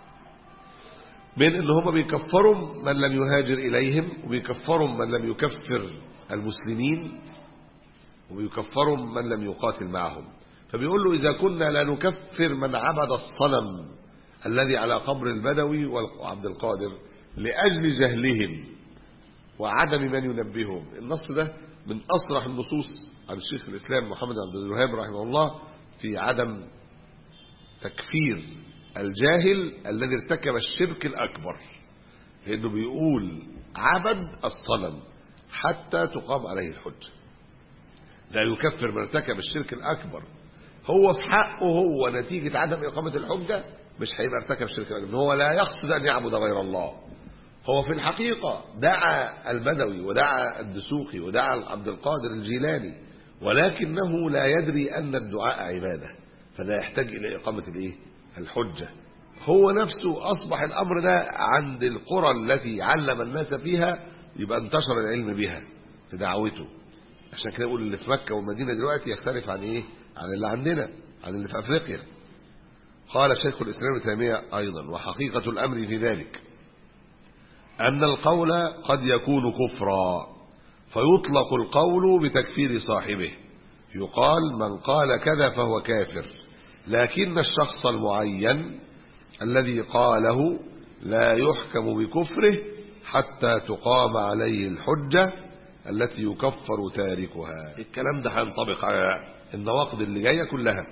من ان هم بيكفروا من لم يهاجر اليهم وبيكفروا من لم يكفر المسلمين وبيكفروا من لم يقاتل معهم فبيقول له اذا كنا لا نكفر من عبد الصنم الذي على قبر البدوي وعبد القادر لاجل جهلهم وعدم من ينبههم النص ده من اصرح النصوص عن الشيخ الاسلام محمد عبد الوهاب رحمه الله في عدم تكفير الجاهل الذي ارتكب الشرك الأكبر لأنه بيقول عبد الصنم حتى تقام عليه الحجة لا يكفر من ارتكب الشرك الأكبر هو في حقه هو نتيجة عدم إقامة الحجة مش هيبقى ارتكب الشرك الأكبر هو لا يقصد أن يعبد غير الله هو في الحقيقة دعا البدوي ودعا الدسوقي ودعا عبد القادر الجيلاني ولكنه لا يدري أن الدعاء عبادة فلا يحتاج إلى إقامة الإيه؟ الحجة هو نفسه أصبح الأمر ده عند القرى التي علم الناس فيها يبقى انتشر العلم بها في دعوته عشان كده يقول اللي في مكة والمدينة دلوقتي يختلف عن إيه عن اللي عندنا عن اللي في أفريقيا قال شيخ الإسلام ابن تيمية أيضا وحقيقة الأمر في ذلك أن القول قد يكون كفرا فيطلق القول بتكفير صاحبه يقال من قال كذا فهو كافر لكن الشخص المعين الذي قاله لا يحكم بكفره حتى تقام عليه الحجة التي يكفر تاركها الكلام ده هينطبق على النواقض اللي جاية كلها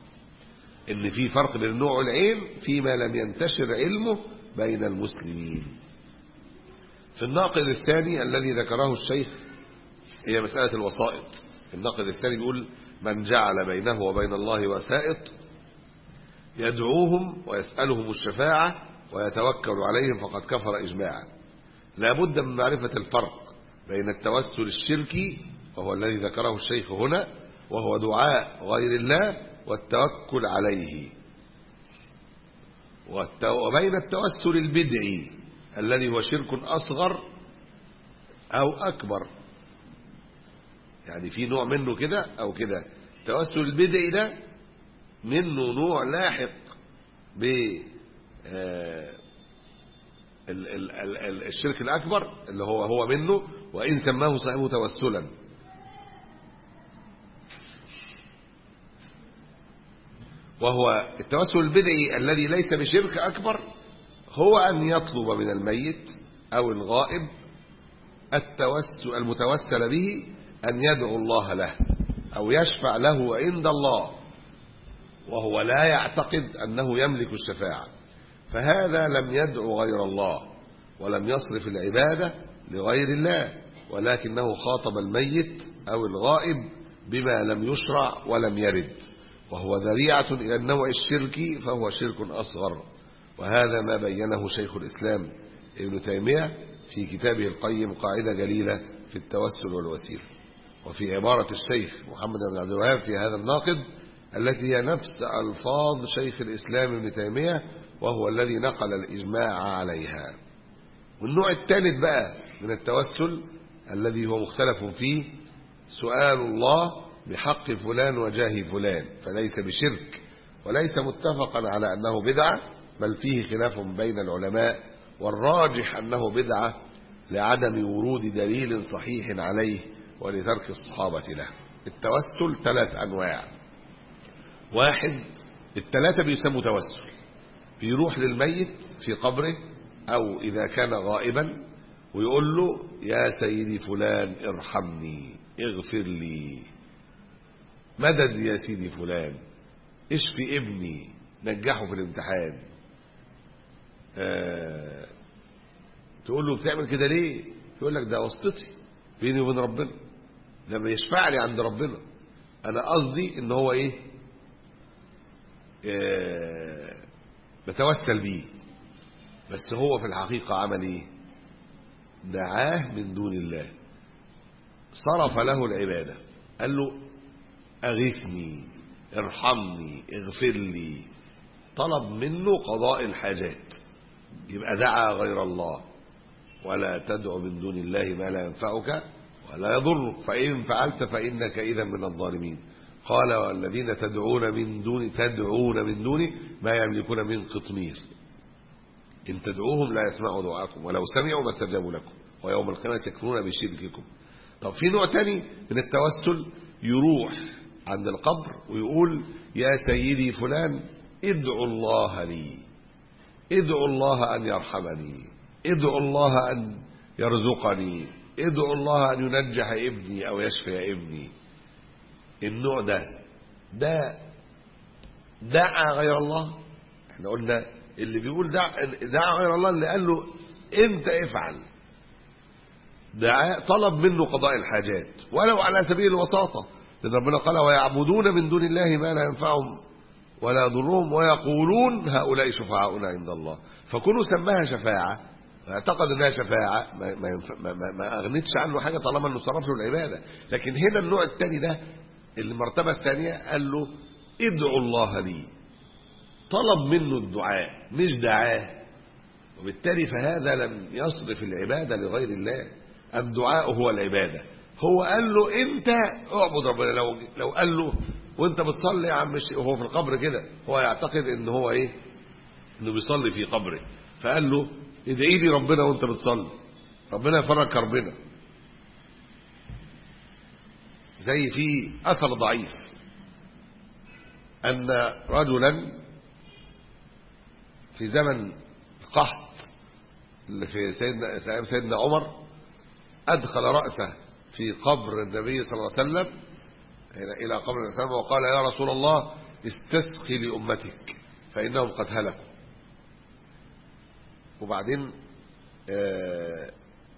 ان في فرق بين النوع والعين فيما لم ينتشر علمه بين المسلمين في الناقد الثاني الذي ذكره الشيخ هي مسألة الوسائط الناقد الثاني بيقول من جعل بينه وبين الله وسائط يدعوهم ويسألهم الشفاعة ويتوكل عليهم فقد كفر إجماعا لا بد من معرفة الفرق بين التوسل الشركي وهو الذي ذكره الشيخ هنا وهو دعاء غير الله والتوكل عليه وبين التوسل البدعي الذي هو شرك أصغر أو أكبر يعني في نوع منه كده أو كده التوسل البدعي ده منه نوع لاحق ب الشرك الأكبر اللي هو هو منه وإن سماه صاحبه توسلا وهو التوسل البدعي الذي ليس بشرك أكبر هو أن يطلب من الميت أو الغائب التوسل المتوسل به أن يدعو الله له أو يشفع له عند الله وهو لا يعتقد أنه يملك الشفاعة فهذا لم يدعو غير الله ولم يصرف العبادة لغير الله ولكنه خاطب الميت أو الغائب بما لم يشرع ولم يرد وهو ذريعة إلى النوع الشركي فهو شرك أصغر وهذا ما بينه شيخ الإسلام ابن تيمية في كتابه القيم قاعدة جليلة في التوسل والوسيلة وفي عبارة الشيخ محمد بن عبد الوهاب في هذا الناقد التي هي نفس ألفاظ شيخ الإسلام ابن تيمية وهو الذي نقل الإجماع عليها والنوع الثالث بقى من التوسل الذي هو مختلف فيه سؤال الله بحق فلان وجاه فلان فليس بشرك وليس متفقا على أنه بدعة بل فيه خلاف بين العلماء والراجح أنه بدعة لعدم ورود دليل صحيح عليه ولترك الصحابة له التوسل ثلاث أنواع واحد الثلاثة بيسموا توسل بيروح للميت في قبره أو إذا كان غائبا ويقول له يا سيدي فلان ارحمني اغفر لي مدد يا سيدي فلان اشفي ابني نجحه في الامتحان آه تقول له بتعمل كده ليه يقول لك ده واسطتي بيني وبين ربنا لما يشفع لي عند ربنا انا قصدي ان هو ايه آه بتوسل بيه بس هو في الحقيقة عمل ايه دعاه من دون الله صرف له العبادة قال له أغثني ارحمني اغفر لي طلب منه قضاء الحاجات يبقى دعا غير الله ولا تدع من دون الله ما لا ينفعك ولا يضرك فإن فعلت فإنك إذا من الظالمين قال والذين تدعون من دون تدعون من دوني ما يملكون من قطمير إن تدعوهم لا يسمعوا دعاءكم ولو سمعوا ما استجابوا لكم ويوم القيامة يكفرون بشرككم طب في نوع تاني من التوسل يروح عند القبر ويقول يا سيدي فلان ادعو الله لي ادعو الله أن يرحمني ادعو الله أن يرزقني ادعو الله أن ينجح ابني أو يشفي ابني النوع ده ده دعا غير الله احنا قلنا اللي بيقول دعا, دعا غير الله اللي قال له انت افعل دعا طلب منه قضاء الحاجات ولو على سبيل الوساطة لأن ربنا قال ويعبدون من دون الله ما لا ينفعهم ولا يضرهم ويقولون هؤلاء شفعاؤنا عند الله فكونوا سماها شفاعة اعتقد انها شفاعة ما, ما, ينفع ما, ما, ما اغنتش عنه حاجة طالما انه صرف له العبادة لكن هنا النوع الثاني ده المرتبة الثانية قال له ادعوا الله لي طلب منه الدعاء مش دعاه وبالتالي فهذا لم يصرف العبادة لغير الله الدعاء هو العبادة هو قال له انت اعبد ربنا لو لو قال له وانت بتصلي يا عم وهو في القبر كده هو يعتقد ان هو ايه انه بيصلي في قبره فقال له ادعي لي ربنا وانت بتصلي ربنا يفرج كربنا زي في اثر ضعيف ان رجلا في زمن القحط اللي في سيدنا سيدنا عمر ادخل راسه في قبر النبي صلى الله عليه وسلم الى قبر النبي صلى الله عليه وسلم وقال يا رسول الله استسقي لامتك فانهم قد هلكوا وبعدين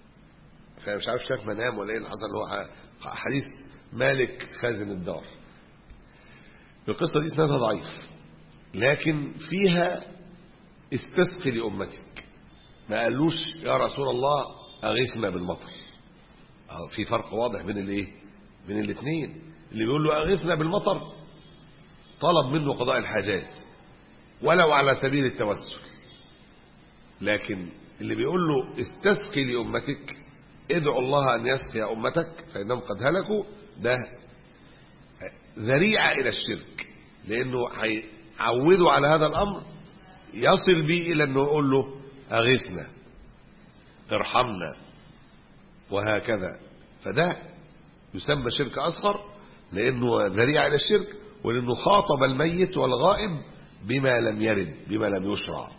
كان مش عارف شاف منام ولا ايه اللي حصل اللي هو حديث مالك خازن الدار القصة دي اسنادها ضعيف لكن فيها استسقي لأمتك ما قالوش يا رسول الله أغيثنا بالمطر في فرق واضح بين الايه بين الاثنين اللي بيقول له أغيثنا بالمطر طلب منه قضاء الحاجات ولو على سبيل التوسل لكن اللي بيقول له استسقي لأمتك ادعو الله أن يسقي أمتك فإنهم قد هلكوا ده ذريعة إلى الشرك لأنه هيعودوا على هذا الأمر يصل به إلى أنه يقول له أغثنا ارحمنا وهكذا فده يسمى شرك أصغر لأنه ذريعة إلى الشرك ولأنه خاطب الميت والغائب بما لم يرد بما لم يشرع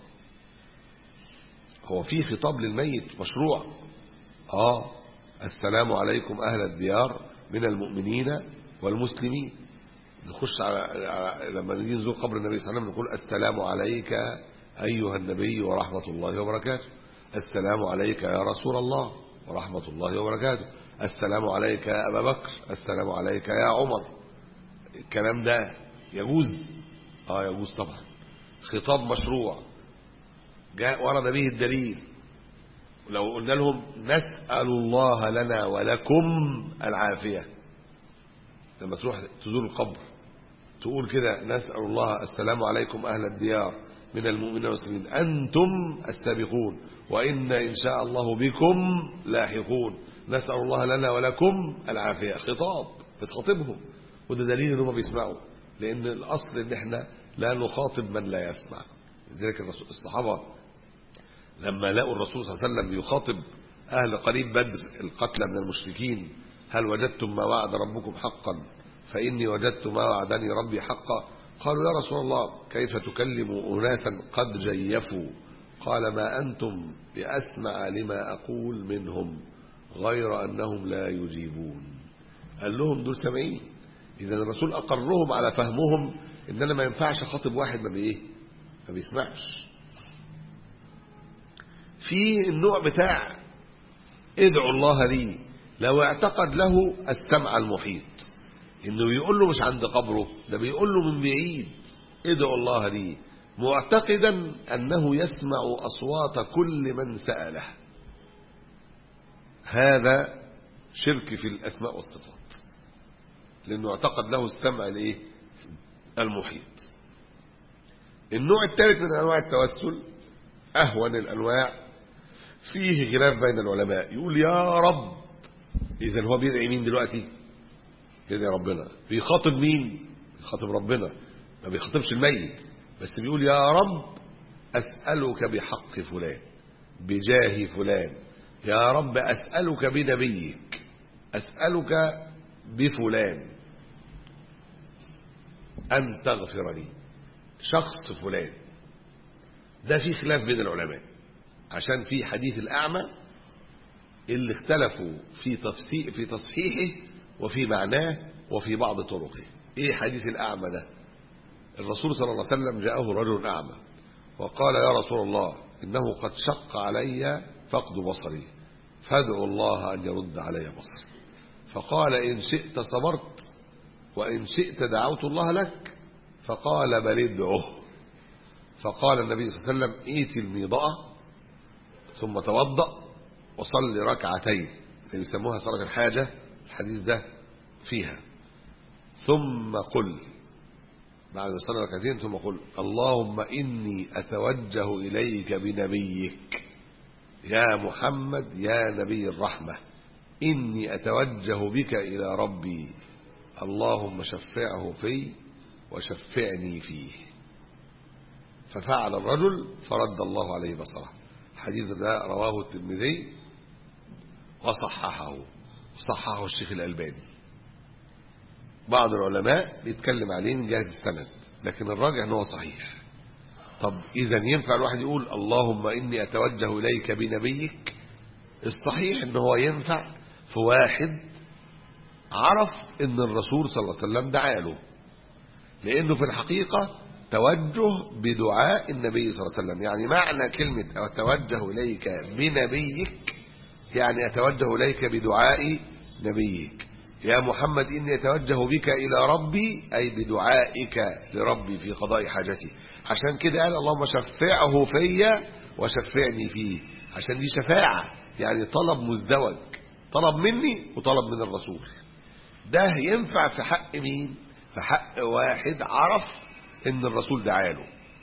هو في خطاب للميت مشروع آه السلام عليكم أهل الديار من المؤمنين والمسلمين نخش على, على لما نيجي نزور قبر النبي صلى الله عليه وسلم نقول السلام عليك أيها النبي ورحمة الله وبركاته السلام عليك يا رسول الله ورحمة الله وبركاته السلام عليك يا أبا بكر السلام عليك يا عمر الكلام ده يجوز اه يجوز طبعا خطاب مشروع جاء ورد به الدليل لو قلنا لهم نسأل الله لنا ولكم العافية لما تروح تزور القبر تقول كده نسأل الله السلام عليكم أهل الديار من المؤمنين والمسلمين أنتم السابقون وإن إن شاء الله بكم لاحقون نسأل الله لنا ولكم العافية خطاب بتخاطبهم وده دليل ان هم بيسمعوا لأن الأصل إن احنا لا نخاطب من لا يسمع لذلك الصحابة لما لقوا الرسول صلى الله عليه وسلم يخاطب أهل قريب بدر القتلى من المشركين هل وجدتم ما وعد ربكم حقا فإني وجدت ما وعدني ربي حقا قالوا يا رسول الله كيف تكلم أناسا قد جيفوا قال ما أنتم بأسمع لما أقول منهم غير أنهم لا يجيبون قال لهم دول سامعين إذا الرسول أقرهم على فهمهم إن أنا ما ينفعش أخاطب واحد ما بإيه ما بيسمعش في النوع بتاع ادعوا الله لي لو اعتقد له السمع المحيط انه بيقول له مش عند قبره ده بيقول له من بعيد ادعوا الله لي معتقدا انه يسمع اصوات كل من ساله هذا شرك في الاسماء والصفات لانه اعتقد له السمع الايه المحيط النوع الثالث من انواع التوسل اهون الانواع فيه خلاف بين العلماء يقول يا رب اذا هو بيدعي مين دلوقتي بيدعي ربنا بيخاطب مين بيخاطب ربنا ما بيخاطبش الميت بس بيقول يا رب اسالك بحق فلان بجاه فلان يا رب اسالك بنبيك اسالك بفلان ان تغفر لي شخص فلان ده في خلاف بين العلماء عشان في حديث الأعمى اللي اختلفوا في تفسير في تصحيحه وفي معناه وفي بعض طرقه ايه حديث الأعمى ده الرسول صلى الله عليه وسلم جاءه رجل أعمى وقال يا رسول الله إنه قد شق علي فقد بصري فادعوا الله أن يرد علي بصري فقال إن شئت صبرت وإن شئت دعوت الله لك فقال بل ادعه فقال النبي صلى الله عليه وسلم ايت الميضأة ثم توضأ وصل ركعتين اللي بيسموها صلاة الحاجة الحديث ده فيها ثم قل بعد صلى ركعتين ثم قل اللهم إني أتوجه إليك بنبيك يا محمد يا نبي الرحمة إني أتوجه بك إلى ربي اللهم شفعه في وشفعني فيه ففعل الرجل فرد الله عليه بصره الحديث ده رواه الترمذي وصححه صححه الشيخ الألباني بعض العلماء بيتكلم عليه من جهة السند لكن الراجع ان هو صحيح طب اذا ينفع الواحد يقول اللهم اني اتوجه اليك بنبيك الصحيح ان هو ينفع في واحد عرف ان الرسول صلى الله عليه وسلم دعا له لانه في الحقيقة توجه بدعاء النبي صلى الله عليه وسلم يعني معنى كلمة أتوجه إليك بنبيك يعني أتوجه إليك بدعاء نبيك يا محمد إني أتوجه بك إلى ربي أي بدعائك لربي في قضاء حاجتي عشان كده قال اللهم شفعه فيا وشفعني فيه عشان دي شفاعة يعني طلب مزدوج طلب مني وطلب من الرسول ده ينفع في حق مين في حق واحد عرف ان الرسول دعاله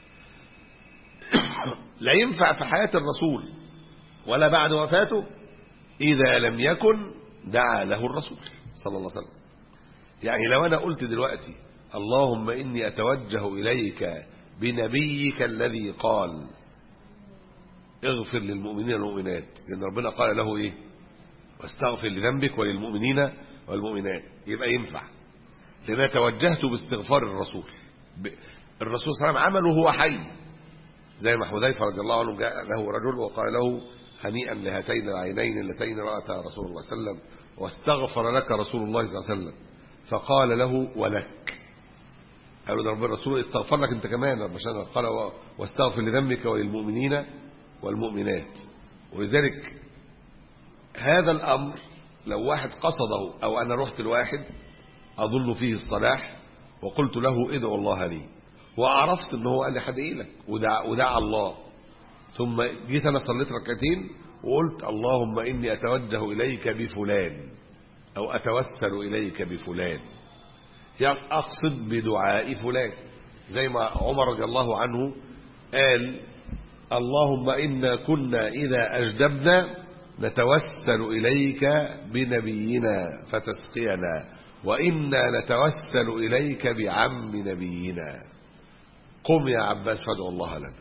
لا ينفع في حياة الرسول ولا بعد وفاته إذا لم يكن دعا له الرسول صلى الله عليه وسلم يعني لو أنا قلت دلوقتي اللهم إني أتوجه إليك بنبيك الذي قال اغفر للمؤمنين والمؤمنات لأن ربنا قال له إيه واستغفر لذنبك وللمؤمنين والمؤمنات يبقى ينفع لأن توجهت باستغفار الرسول الرسول صلى الله عليه وسلم عمله هو حي زي ما حذيفه رضي الله عنه جاء له رجل وقال له هنيئا لهاتين العينين اللتين رأتا رسول الله صلى الله عليه وسلم واستغفر لك رسول الله صلى الله عليه وسلم فقال له ولك قالوا ده رب الرسول استغفر لك انت كمان رب عشان قال واستغفر لذنبك وللمؤمنين والمؤمنات ولذلك هذا الأمر لو واحد قصده أو أنا رحت لواحد أظن فيه الصلاح وقلت له ادعو الله لي وعرفت ان هو قال لي هدعي لك ودعا, ودعا الله ثم جيت انا صليت ركعتين وقلت اللهم اني اتوجه اليك بفلان او اتوسل اليك بفلان يعني اقصد بدعاء فلان زي ما عمر رضي الله عنه قال اللهم انا كنا اذا اجدبنا نتوسل اليك بنبينا فتسقينا وانا نتوسل اليك بعم نبينا قم يا عباس فادعو الله لنا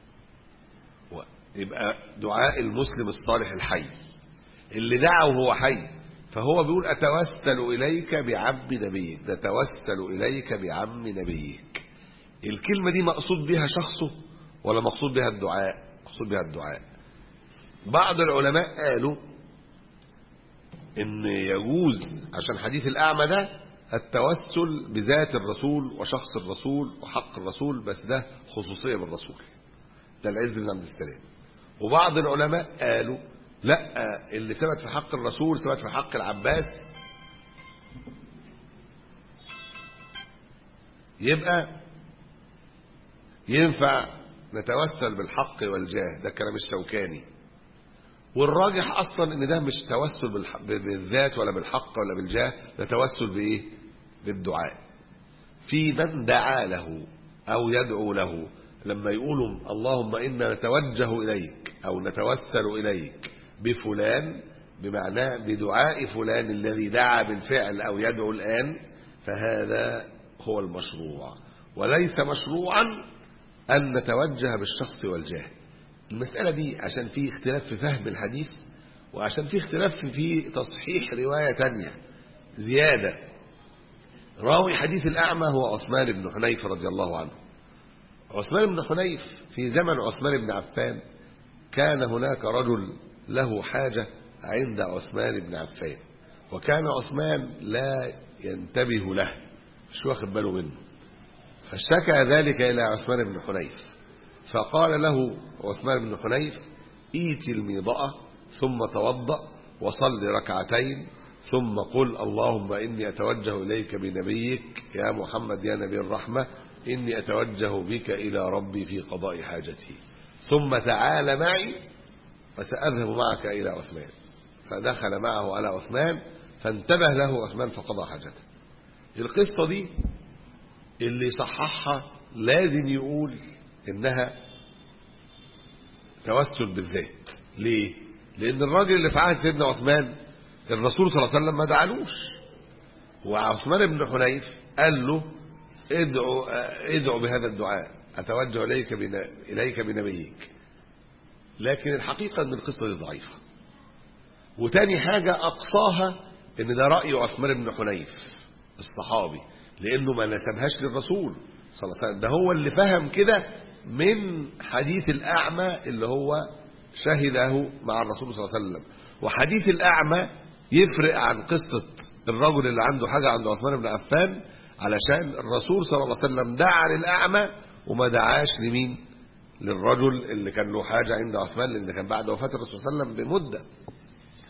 يبقى دعاء المسلم الصالح الحي اللي دعا وهو حي فهو بيقول أتوسل إليك بعم نبيك نتوسل إليك بعم نبيك الكلمة دي مقصود بها شخصه ولا مقصود بها الدعاء مقصود بها الدعاء بعض العلماء قالوا ان يجوز عشان حديث الأعمى ده التوسل بذات الرسول وشخص الرسول وحق الرسول بس ده خصوصية بالرسول ده العز بن عبد السلام وبعض العلماء قالوا لا اللي ثبت في حق الرسول ثبت في حق العباس يبقى ينفع نتوسل بالحق والجاه ده كلام الشوكاني والراجح اصلا ان ده مش توسل بالذات ولا بالحق ولا بالجاه ده توسل بايه بالدعاء في من دعا له او يدعو له لما يقولوا اللهم انا نتوجه اليك او نتوسل اليك بفلان بمعنى بدعاء فلان الذي دعا بالفعل او يدعو الان فهذا هو المشروع وليس مشروعا ان نتوجه بالشخص والجاه المسألة دي عشان في اختلاف في فهم الحديث وعشان في اختلاف في تصحيح رواية تانية زيادة راوي حديث الأعمى هو عثمان بن حنيف رضي الله عنه عثمان بن حنيف في زمن عثمان بن عفان كان هناك رجل له حاجة عند عثمان بن عفان وكان عثمان لا ينتبه له مش واخد باله منه فاشتكى ذلك إلى عثمان بن حنيف فقال له عثمان بن حنيف ايتي الميضأة ثم توضأ وصل ركعتين ثم قل اللهم إني أتوجه إليك بنبيك يا محمد يا نبي الرحمة إني أتوجه بك إلى ربي في قضاء حاجتي ثم تعال معي وسأذهب معك إلى عثمان فدخل معه على عثمان فانتبه له عثمان فقضى حاجته القصة دي اللي صححها لازم يقول إنها توسل بالذات ليه لأن الراجل اللي في عهد سيدنا عثمان الرسول صلى الله عليه وسلم ما دعالوش وعثمان بن حنيف قال له ادعو ادعو بهذا الدعاء اتوجه اليك اليك بنبيك لكن الحقيقه ان القصه دي ضعيفه وتاني حاجه اقصاها ان ده راي عثمان بن حنيف الصحابي لانه ما نسبهاش للرسول صلى الله عليه وسلم ده هو اللي فهم كده من حديث الاعمى اللي هو شهده مع الرسول صلى الله عليه وسلم وحديث الاعمى يفرق عن قصه الرجل اللي عنده حاجه عند عثمان بن عفان علشان الرسول صلى الله عليه وسلم دعا للأعمى وما دعاش لمين للرجل اللي كان له حاجة عند عثمان لأن كان بعد وفاة الرسول صلى الله عليه وسلم بمدة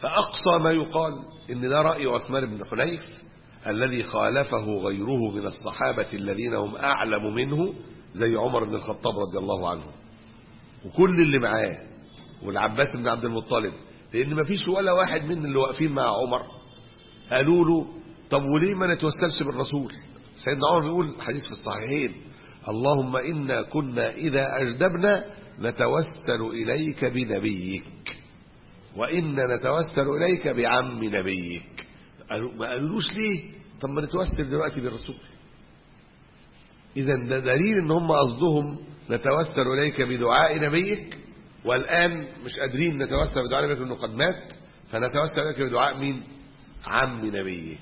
فأقصى ما يقال إن ده رأي عثمان بن حنيف الذي خالفه غيره من الصحابة الذين هم أعلم منه زي عمر بن الخطاب رضي الله عنه وكل اللي معاه والعباس بن عبد المطلب لأن ما فيش ولا واحد من اللي واقفين مع عمر قالوا له طب وليه ما نتوسلش بالرسول سيدنا عمر بيقول حديث في الصحيحين اللهم إنا كنا إذا أجدبنا نتوسل إليك بنبيك وإنا نتوسل إليك بعم نبيك قالوا ما قالولوش ليه طب ما نتوسل دلوقتي بالرسول إذا ده دليل إن هم قصدهم نتوسل إليك بدعاء نبيك والآن مش قادرين نتوسل بدعاء نبيك لأنه قد مات فنتوسل إليك بدعاء مين عم نبيك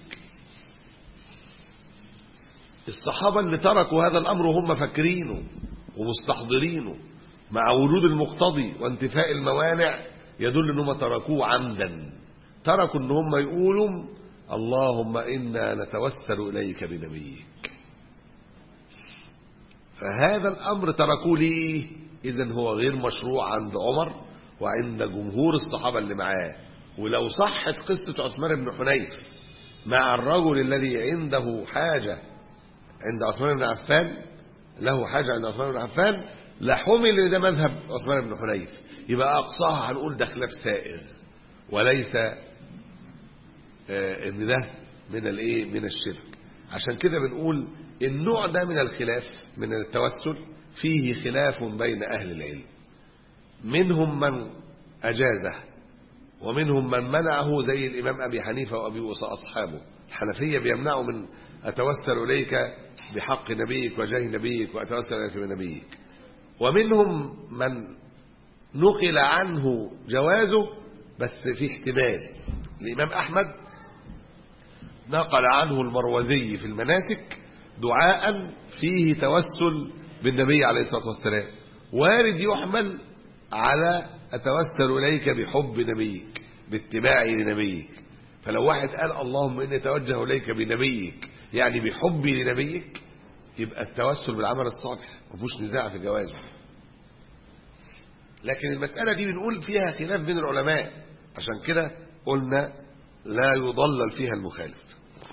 الصحابة اللي تركوا هذا الأمر وهم فاكرينه ومستحضرينه مع ورود المقتضي وانتفاء الموانع يدل انهم تركوه عمدا تركوا ان هم يقولوا اللهم انا نتوسل اليك بنبيك فهذا الامر تركوه ليه اذا هو غير مشروع عند عمر وعند جمهور الصحابه اللي معاه ولو صحت قصه عثمان بن حنيف مع الرجل الذي عنده حاجه عند عثمان بن عفان له حاجه عند عثمان بن عفان لحمل ان ده مذهب عثمان بن حنيف يبقى اقصاها هنقول ده خلاف سائر وليس آه ان ده من الايه من الشرك عشان كده بنقول النوع ده من الخلاف من التوسل فيه خلاف بين اهل العلم منهم من اجازه ومنهم من منعه زي الامام ابي حنيفه وابي واصحابه الحنفيه بيمنعوا من اتوسل اليك بحق نبيك وجاه نبيك واتوسل اليك بنبيك ومنهم من نقل عنه جوازه بس في احتمال الإمام أحمد نقل عنه المروزي في المناسك دعاء فيه توسل بالنبي عليه الصلاة والسلام وارد يحمل على أتوسل إليك بحب نبيك باتباعي لنبيك فلو واحد قال اللهم إني أتوجه إليك بنبيك يعني بحبي لنبيك يبقى التوسل بالعمل الصالح ما فيهوش نزاع في جوازه لكن المسألة دي بنقول فيها خلاف بين العلماء عشان كده قلنا لا يضلل فيها المخالف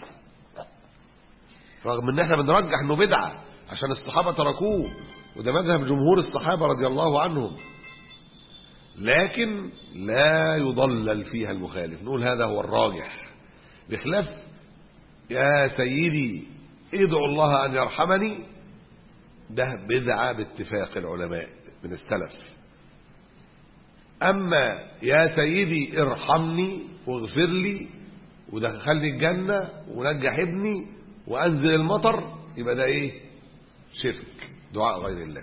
رغم ان احنا بنرجح انه بدعة عشان الصحابة تركوه وده مذهب جمهور الصحابة رضي الله عنهم لكن لا يضلل فيها المخالف نقول هذا هو الراجح بخلاف يا سيدي ادعو الله ان يرحمني ده بدعة باتفاق العلماء من السلف أما يا سيدي ارحمني واغفر لي ودخلني الجنة ونجح ابني وأنزل المطر يبقى ده إيه شرك دعاء غير الله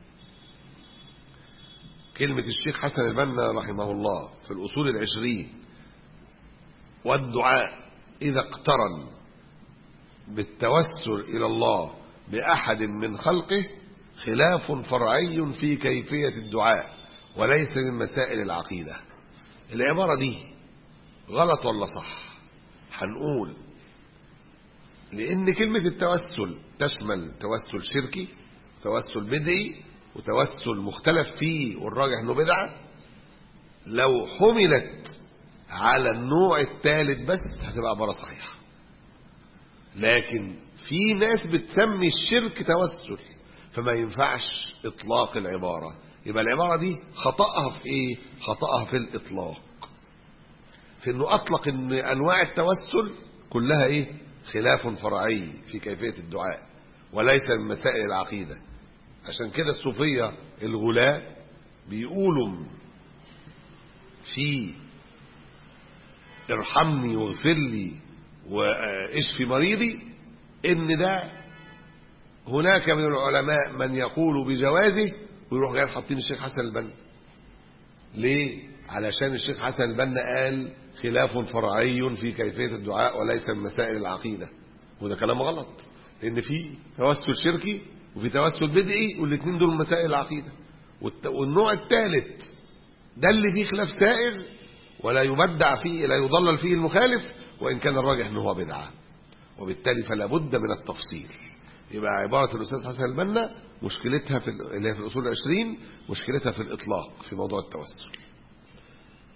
كلمة الشيخ حسن البنا رحمه الله في الأصول العشرين والدعاء إذا اقترن بالتوسل إلى الله بأحد من خلقه خلاف فرعي في كيفية الدعاء وليس من مسائل العقيدة العبارة دي غلط ولا صح هنقول لأن كلمة التوسل تشمل توسل شركي توسل بدعي وتوسل مختلف فيه والراجح انه بدعة لو حملت على النوع الثالث بس هتبقى عبارة صحيحة لكن في ناس بتسمي الشرك توسل فما ينفعش اطلاق العباره يبقى العبارة دي خطأها في ايه خطأها في الاطلاق في انه اطلق ان انواع التوسل كلها ايه خلاف فرعي في كيفية الدعاء وليس من مسائل العقيدة عشان كده الصوفية الغلاة بيقولوا في ارحمني واغفر لي واشفي مريضي ان ده هناك من العلماء من يقول بجوازه ويروح جاي حاطين الشيخ حسن البنا ليه علشان الشيخ حسن البنا قال خلاف فرعي في كيفية الدعاء وليس من مسائل العقيدة وده كلام غلط لان في توسل شركي وفي توسل بدعي والاثنين دول مسائل العقيدة والنوع الثالث ده اللي فيه خلاف سائر ولا يبدع فيه لا يضلل فيه المخالف وان كان الراجح انه هو بدعه وبالتالي فلا بد من التفصيل يبقى عبارة الأستاذ حسن البنا مشكلتها في اللي هي في الأصول العشرين مشكلتها في الإطلاق في موضوع التوسل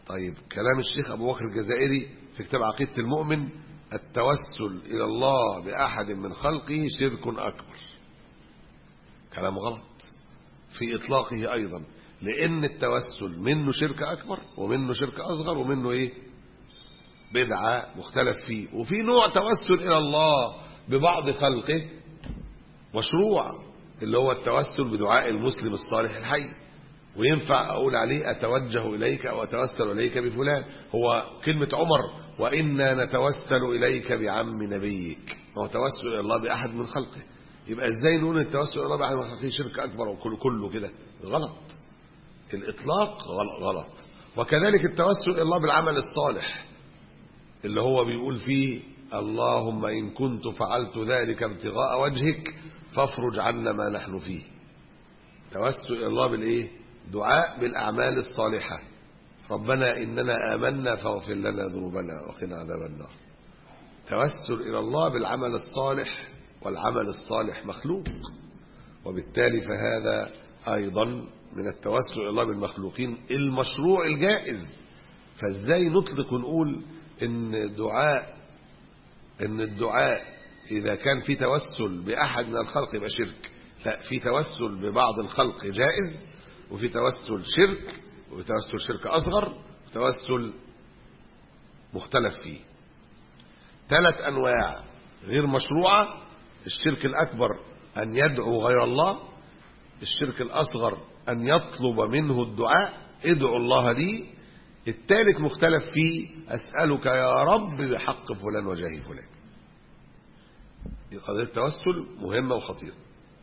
طيب كلام الشيخ أبو بكر الجزائري في كتاب عقيدة المؤمن التوسل إلى الله بأحد من خلقه شرك أكبر كلام غلط في إطلاقه أيضا لأن التوسل منه شرك أكبر ومنه شرك أصغر ومنه إيه بدعة مختلف فيه وفي نوع توسل إلى الله ببعض خلقه مشروع اللي هو التوسل بدعاء المسلم الصالح الحي وينفع أقول عليه أتوجه إليك أو أتوسل إليك بفلان هو كلمة عمر وإنا نتوسل إليك بعم نبيك هو توسل إلى الله بأحد من خلقه يبقى إزاي نقول التوسل إلى الله بأحد من خلقه شرك أكبر وكله كله كده غلط الإطلاق غلط وكذلك التوسل إلى الله بالعمل الصالح اللي هو بيقول فيه اللهم إن كنت فعلت ذلك ابتغاء وجهك فافرج عنا ما نحن فيه توسل إلى الله بالإيه دعاء بالأعمال الصالحة ربنا إننا آمنا فاغفر لنا ذنوبنا وقنا عذاب النار توسل إلى الله بالعمل الصالح والعمل الصالح مخلوق وبالتالي فهذا أيضا من التوسل إلى الله بالمخلوقين المشروع الجائز فازاي نطلق ونقول ان دعاء ان الدعاء اذا كان في توسل باحد من الخلق يبقى شرك لا في توسل ببعض الخلق جائز وفي توسل شرك وفي توسل شرك اصغر وتوسل مختلف فيه ثلاث انواع غير مشروعه الشرك الاكبر ان يدعو غير الله الشرك الاصغر ان يطلب منه الدعاء ادعو الله لي الثالث مختلف فيه أسألك يا رب بحق فلان وجاه فلان دي قضية التوسل مهمة وخطيرة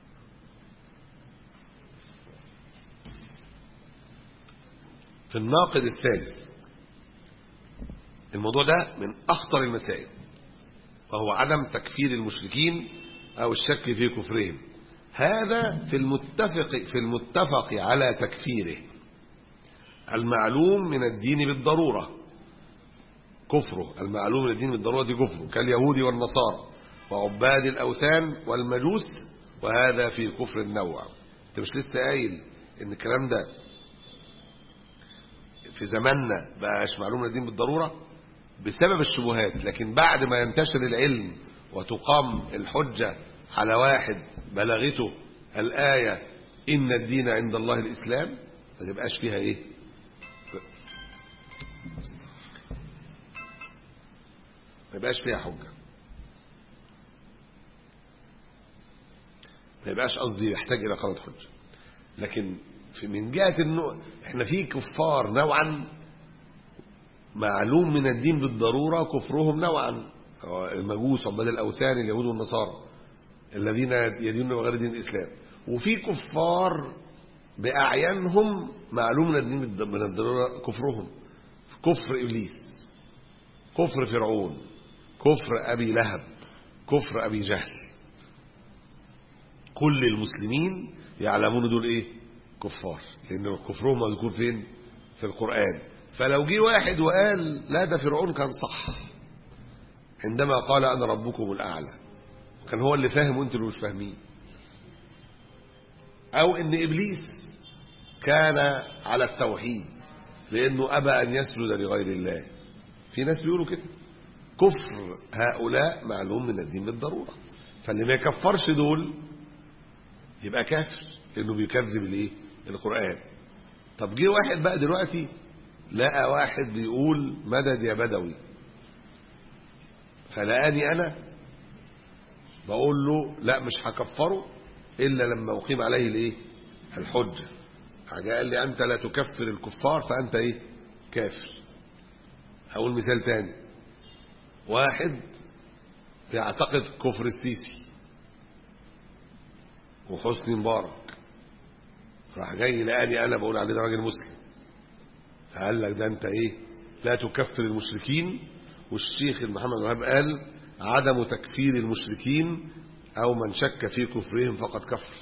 في الناقد الثالث الموضوع ده من أخطر المسائل وهو عدم تكفير المشركين أو الشك في كفرهم هذا في المتفق في المتفق على تكفيره المعلوم من الدين بالضرورة كفره المعلوم من الدين بالضرورة كفره كاليهود والنصارى وعباد الأوثان والمجوس وهذا في كفر النوع انت مش لسه قايل ان الكلام ده في زماننا بقاش معلوم من الدين بالضرورة بسبب الشبهات لكن بعد ما ينتشر العلم وتقام الحجة على واحد بلغته الآية إن الدين عند الله الإسلام ما تبقاش فيها إيه ما يبقاش فيها حجة ما يبقاش قصدي يحتاج إلى قضاء حجة لكن في من جهة انه احنا في كفار نوعا معلوم من الدين بالضرورة كفرهم نوعا المجوس عباد الأوثان اليهود والنصارى الذين يدينون بغير دين الإسلام وفي كفار بأعيانهم معلوم من الدين من الضرورة كفرهم كفر إبليس كفر فرعون كفر أبي لهب كفر أبي جهل كل المسلمين يعلمون دول إيه كفار لأن كفرهم مذكور فين في القرآن فلو جه واحد وقال لا ده فرعون كان صح عندما قال أنا ربكم الأعلى كان هو اللي فاهم وانتوا اللي مش فاهمين أو إن إبليس كان على التوحيد لأنه أبى أن يسجد لغير الله في ناس بيقولوا كده كفر هؤلاء معلوم من الدين بالضرورة فاللي ما يكفرش دول يبقى كافر لأنه بيكذب الايه القرآن طب جه واحد بقى دلوقتي لقى واحد بيقول مدد يا بدوي فلقاني أنا بقول له لا مش هكفره إلا لما أقيم عليه الايه الحجة حاجة قال لي أنت لا تكفر الكفار فأنت إيه كافر هقول مثال تاني واحد بيعتقد كفر السيسي وحسني مبارك راح جاي لقاني انا بقول عليه ده راجل مسلم فقال لك ده انت ايه لا تكفر المشركين والشيخ محمد وهاب قال عدم تكفير المشركين او من شك في كفرهم فقد كفر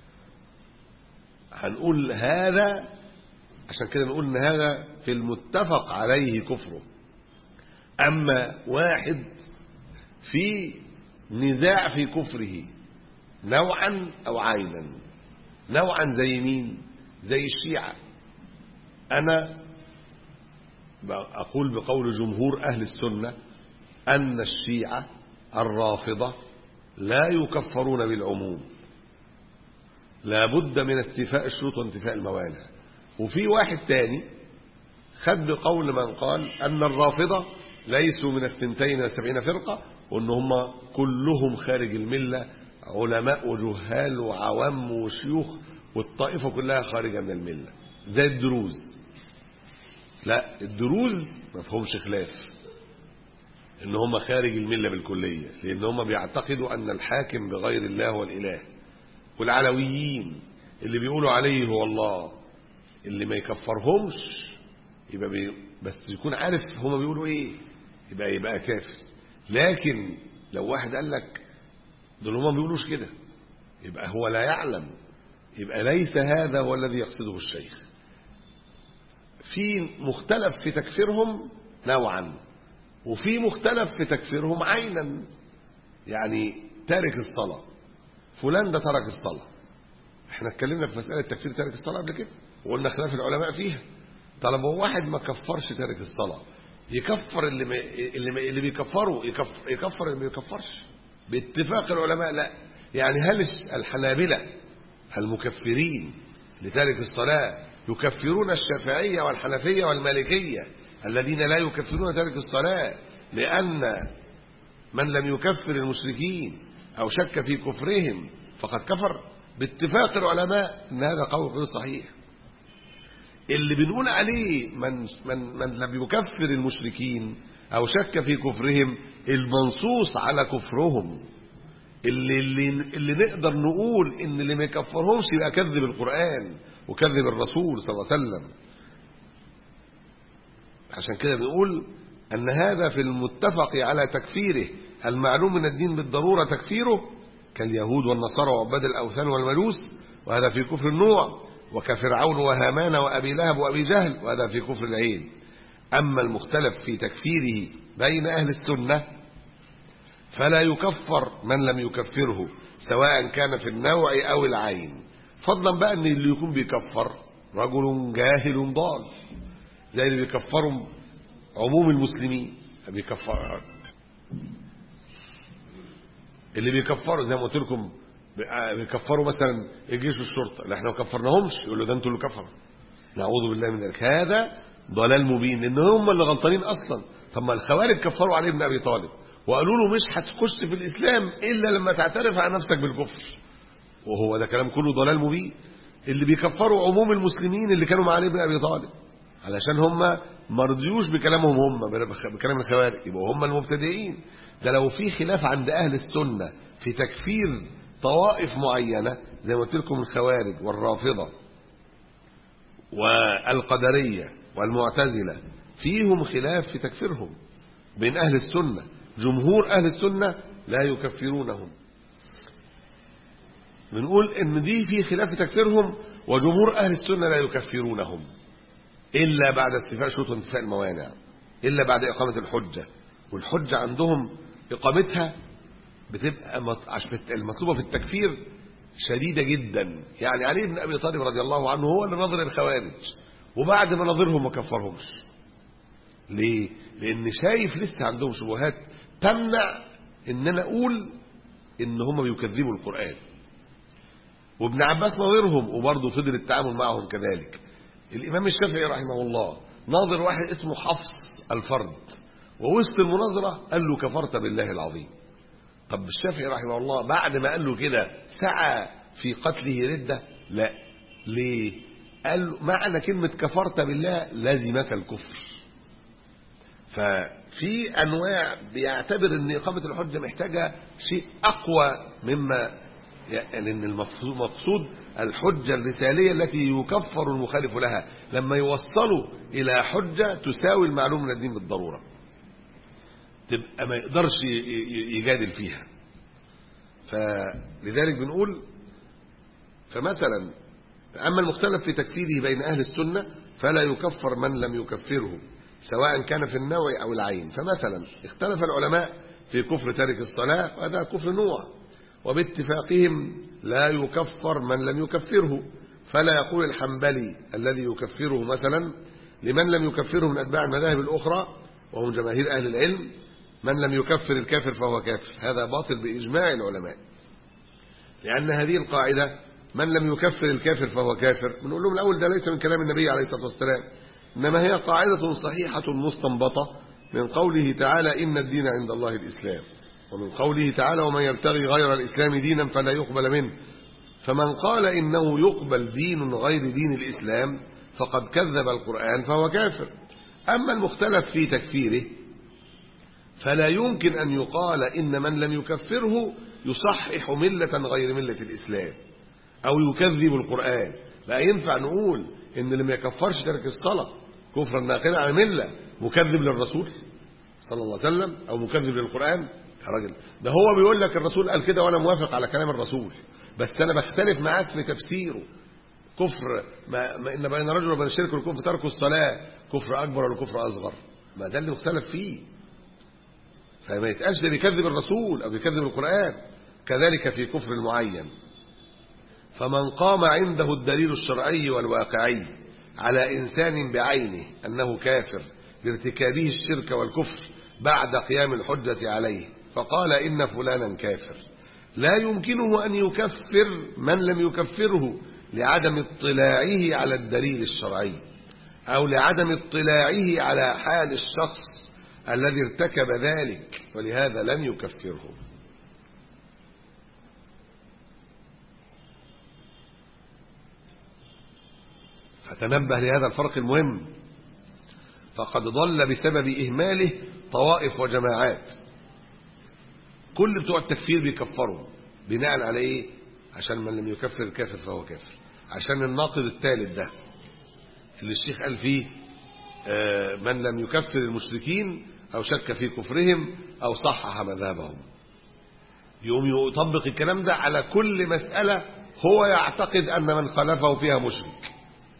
هنقول هذا عشان كده نقول ان هذا في المتفق عليه كفره اما واحد في نزاع في كفره نوعا او عينا نوعا زي مين زي الشيعة انا أقول بقول جمهور أهل السنة أن الشيعة الرافضة لا يكفرون بالعموم لا بد من استيفاء الشروط وانتفاء الموانع وفي واحد تاني خد بقول من قال أن الرافضة ليسوا من الثنتين والسبعين فرقة وأن هم كلهم خارج الملة علماء وجهال وعوام وشيوخ والطائفة كلها خارجة من الملة زي الدروز لا الدروز ما فيهمش خلاف ان هم خارج المله بالكليه لان هم بيعتقدوا ان الحاكم بغير الله هو الاله والعلويين اللي بيقولوا عليه هو الله اللي ما يكفرهمش يبقى بي بس يكون عارف هما بيقولوا ايه يبقى يبقى كافر لكن لو واحد قال لك دول هما ما بيقولوش كده يبقى هو لا يعلم يبقى ليس هذا هو الذي يقصده الشيخ في مختلف في تكفيرهم نوعا وفي مختلف في تكفيرهم عينا يعني تارك الصلاة فلان ده ترك الصلاة احنا اتكلمنا في مسألة تكفير تارك الصلاة قبل كده وقلنا خلاف العلماء فيها طالما واحد ما كفرش تارك الصلاة يكفر اللي ما اللي, ما اللي بيكفره يكفر, يكفر اللي ما بيكفرش باتفاق العلماء لا يعني هل الحنابلة المكفرين لتارك الصلاة يكفرون الشافعية والحنفية والمالكية الذين لا يكفرون تارك الصلاة لأن من لم يكفر المشركين أو شك في كفرهم فقد كفر باتفاق العلماء أن هذا قول غير صحيح اللي بنقول عليه من, من, من لم يكفر المشركين أو شك في كفرهم المنصوص على كفرهم اللي, اللي, اللي نقدر نقول ان اللي ما يكفرهمش يبقى كذب القرآن وكذب الرسول صلى الله عليه وسلم عشان كده بنقول أن هذا في المتفق على تكفيره المعلوم من الدين بالضرورة تكفيره كاليهود والنصارى وعباد الأوثان والمجوس وهذا في كفر النوع وكفرعون وهامان وأبي لهب وأبي جهل وهذا في كفر العين أما المختلف في تكفيره بين أهل السنة فلا يكفر من لم يكفره سواء كان في النوع أو العين فضلا بقى أن اللي يكون بيكفر رجل جاهل ضال زي اللي بيكفروا عموم المسلمين بيكفر اللي بيكفروا زي ما قلت لكم بيكفروا مثلا الجيش والشرطه اللي احنا ما كفرناهمش يقول له ده انتوا اللي كفروا نعوذ بالله من ذلك هذا ضلال مبين لان هم اللي غلطانين اصلا طب ما الخوارج كفروا علي بن ابي طالب وقالوا له مش هتخش في الاسلام الا لما تعترف على نفسك بالكفر وهو ده كلام كله ضلال مبين اللي بيكفروا عموم المسلمين اللي كانوا مع علي بن ابي طالب علشان هم ما رضيوش بكلامهم هم بكلام الخوارج يبقوا هم المبتدئين ده لو في خلاف عند اهل السنه في تكفير طوائف معينه زي ما قلت لكم الخوارج والرافضه والقدريه والمعتزله فيهم خلاف في تكفيرهم بين اهل السنه جمهور اهل السنه لا يكفرونهم بنقول ان دي في خلاف في تكفيرهم وجمهور اهل السنه لا يكفرونهم إلا بعد استيفاء شروط وانتفاء الموانع إلا بعد إقامة الحجة والحجة عندهم إقامتها بتبقى المطلوبة في التكفير شديدة جدا يعني علي بن أبي طالب رضي الله عنه هو اللي نظر الخوارج وبعد ما نظرهم ما كفرهمش ليه؟ لأن شايف لسه عندهم شبهات تمنع إن أنا أقول إن هم بيكذبوا القرآن وابن عباس نظرهم وبرضه فضل التعامل معهم كذلك الإمام الشافعي رحمه الله ناظر واحد اسمه حفص الفرد ووسط المناظرة قال له كفرت بالله العظيم طب الشافعي رحمه الله بعد ما قال له كده سعى في قتله ردة لا ليه قال له معنى كلمة كفرت بالله لازمك الكفر ففي أنواع بيعتبر أن إقامة الحجة محتاجة شيء أقوى مما يعني ان المقصود الحجة الرسالية التي يكفر المخالف لها لما يوصلوا إلى حجة تساوي المعلوم من الدين بالضرورة تبقى ما يقدرش يجادل فيها فلذلك بنقول فمثلا أما المختلف في تكفيره بين أهل السنة فلا يكفر من لم يكفره سواء كان في النوع أو العين فمثلا اختلف العلماء في كفر تارك الصلاة وهذا كفر نوع وباتفاقهم لا يكفر من لم يكفره فلا يقول الحنبلي الذي يكفره مثلا لمن لم يكفره من أتباع المذاهب الأخرى وهم جماهير أهل العلم من لم يكفر الكافر فهو كافر هذا باطل بإجماع العلماء لأن هذه القاعدة من لم يكفر الكافر فهو كافر بنقول لهم الأول ده ليس من كلام النبي عليه الصلاة والسلام إنما هي قاعدة صحيحة مستنبطة من قوله تعالى إن الدين عند الله الإسلام ومن قوله تعالى ومن يبتغي غير الإسلام دينا فلا يقبل منه فمن قال إنه يقبل دين غير دين الإسلام فقد كذب القرآن فهو كافر أما المختلف في تكفيره فلا يمكن أن يقال إن من لم يكفره يصحح ملة غير ملة الإسلام أو يكذب القرآن لا ينفع نقول إن اللي ما يكفرش ترك الصلاة كفرا ناقلا عن ملة مكذب للرسول صلى الله عليه وسلم أو مكذب للقرآن يا راجل ده هو بيقول لك الرسول قال كده وأنا موافق على كلام الرسول بس أنا بختلف معاك في تفسيره كفر ما, ما إن بين الرجل وبين الشرك والكفر ترك الصلاة كفر أكبر ولا كفر أصغر ما ده اللي مختلف فيه فما يتقالش ده بيكذب الرسول أو بيكذب القرآن كذلك في كفر المعين فمن قام عنده الدليل الشرعي والواقعي على إنسان بعينه أنه كافر لارتكابه الشرك والكفر بعد قيام الحجة عليه فقال إن فلانا كافر لا يمكنه أن يكفر من لم يكفره لعدم اطلاعه على الدليل الشرعي أو لعدم اطلاعه على حال الشخص الذي ارتكب ذلك ولهذا لن يكفره فتنبه لهذا الفرق المهم فقد ضل بسبب إهماله طوائف وجماعات كل بتوع التكفير بيكفروا بناء على ايه عشان من لم يكفر الكافر فهو كافر عشان الناقض الثالث ده اللي الشيخ قال فيه آه، من لم يكفر المشركين أو شك في كفرهم أو صحح مذهبهم يقوم يطبق الكلام ده على كل مسألة هو يعتقد أن من خالفه فيها مشرك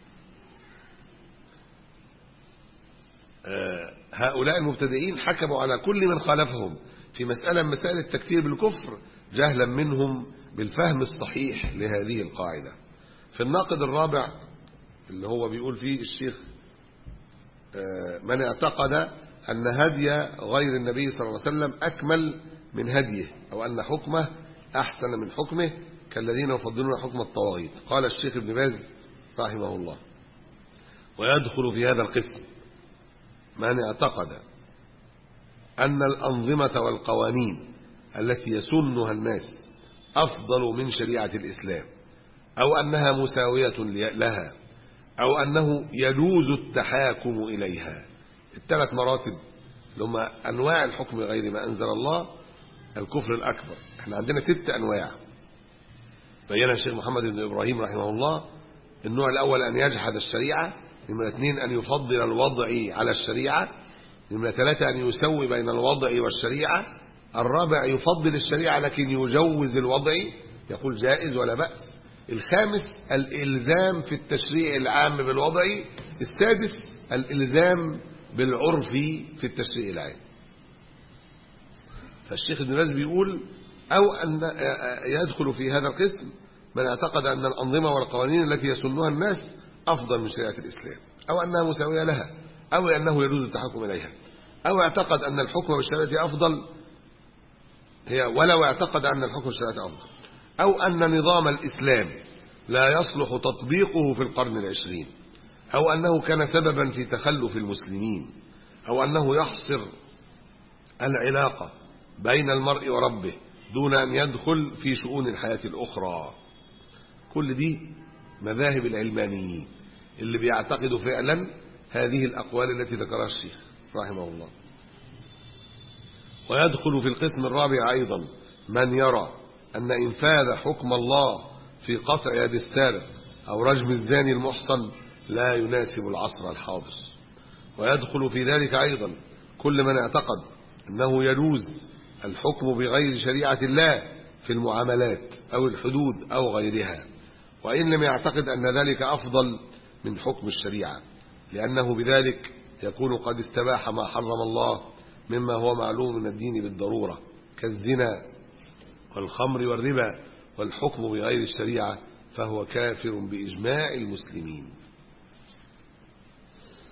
آه، هؤلاء المبتدئين حكموا على كل من خالفهم في مسألة من مسائل التكفير بالكفر جهلا منهم بالفهم الصحيح لهذه القاعدة في الناقد الرابع اللي هو بيقول فيه الشيخ آه، من اعتقد أن هدي غير النبي صلى الله عليه وسلم أكمل من هديه أو أن حكمه أحسن من حكمه كالذين يفضلون حكم الطواغيت قال الشيخ ابن باز رحمه الله ويدخل في هذا القسم من اعتقد أن الأنظمة والقوانين التي يسنها الناس أفضل من شريعة الإسلام أو أنها مساوية لها أو أنه يجوز التحاكم إليها الثلاث مراتب اللي هم أنواع الحكم غير ما أنزل الله الكفر الأكبر احنا عندنا ست أنواع بينا الشيخ محمد بن إبراهيم رحمه الله النوع الأول أن يجحد الشريعة نمرة اثنين أن يفضل الوضع على الشريعة نمرة ثلاثة أن يسوي بين الوضع والشريعة الرابع يفضل الشريعة لكن يجوز الوضع يقول جائز ولا بأس الخامس الإلزام في التشريع العام بالوضع السادس الإلزام بالعرف في التشريع العام فالشيخ ابن باز بيقول أو أن يدخل في هذا القسم من اعتقد أن الأنظمة والقوانين التي يسنها الناس أفضل من شريعة الإسلام أو أنها مساوية لها أو أنه يجوز التحكم إليها أو اعتقد أن الحكم بالشريعة أفضل هي ولو اعتقد أن الحكم بالشريعة أفضل أو أن نظام الإسلام لا يصلح تطبيقه في القرن العشرين أو أنه كان سببا في تخلف المسلمين أو أنه يحصر العلاقة بين المرء وربه دون أن يدخل في شؤون الحياة الأخرى كل دي مذاهب العلمانيين اللي بيعتقدوا فعلا هذه الأقوال التي ذكرها الشيخ رحمه الله ويدخل في القسم الرابع أيضا من يرى أن إنفاذ حكم الله في قطع يد السارق أو رجم الزاني المحصن لا يناسب العصر الحاضر ويدخل في ذلك أيضا كل من اعتقد أنه يجوز الحكم بغير شريعة الله في المعاملات أو الحدود أو غيرها وإن لم يعتقد أن ذلك أفضل من حكم الشريعة لأنه بذلك يكون قد استباح ما حرم الله مما هو معلوم من الدين بالضرورة كالزنا والخمر والربا والحكم بغير الشريعة فهو كافر بإجماع المسلمين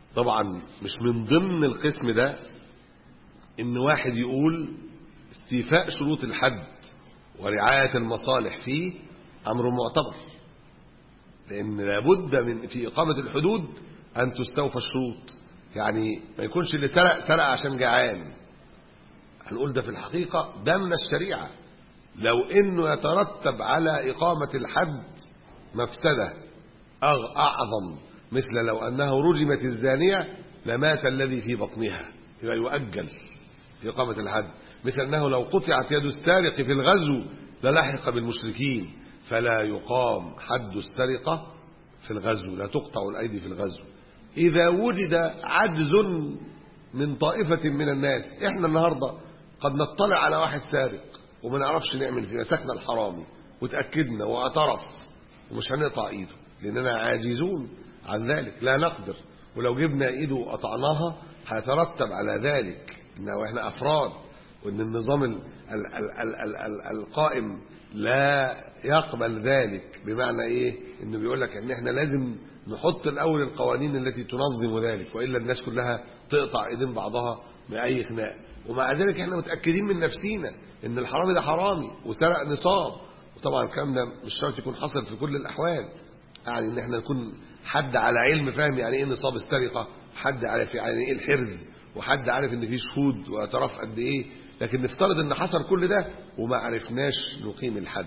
طبعا مش من ضمن القسم ده ان واحد يقول استيفاء شروط الحد ورعاية المصالح فيه امر معتبر لان لابد من في اقامة الحدود ان تستوفى الشروط يعني ما يكونش اللي سرق سرق عشان جعان هنقول ده في الحقيقة ده من الشريعة لو انه يترتب على اقامة الحد مفسدة أغ- اعظم مثل لو انه رجمت الزانية لمات الذي في بطنها يبقى يؤجل في اقامة الحد مثل انه لو قطعت يد السارق في الغزو للحق بالمشركين فلا يقام حد السرقة في الغزو لا تقطع الايدي في الغزو اذا وجد عجز من طائفة من الناس احنا النهاردة قد نطلع على واحد سارق وما نعرفش نعمل فيه مسكنا الحرامي وتأكدنا واعترف ومش هنقطع ايده لاننا عاجزون عن ذلك لا نقدر ولو جبنا ايده وقطعناها هيترتب على ذلك انه احنا افراد وان النظام ال ال ال ال ال ال القائم لا يقبل ذلك بمعنى ايه انه بيقول لك ان احنا لازم نحط الاول القوانين التي تنظم ذلك والا الناس كلها تقطع ايدين بعضها باي خناق ومع ذلك احنا متاكدين من نفسينا ان الحرامي ده حرامي وسرق نصاب وطبعا الكلام ده مش شرط يكون حصل في كل الاحوال يعني ان احنا نكون حد على علم فاهم يعني ايه نصاب السرقه حد عارف يعني ايه الحرز وحد عارف ان في شهود واعتراف قد ايه لكن نفترض ان حصل كل ده وما عرفناش نقيم الحد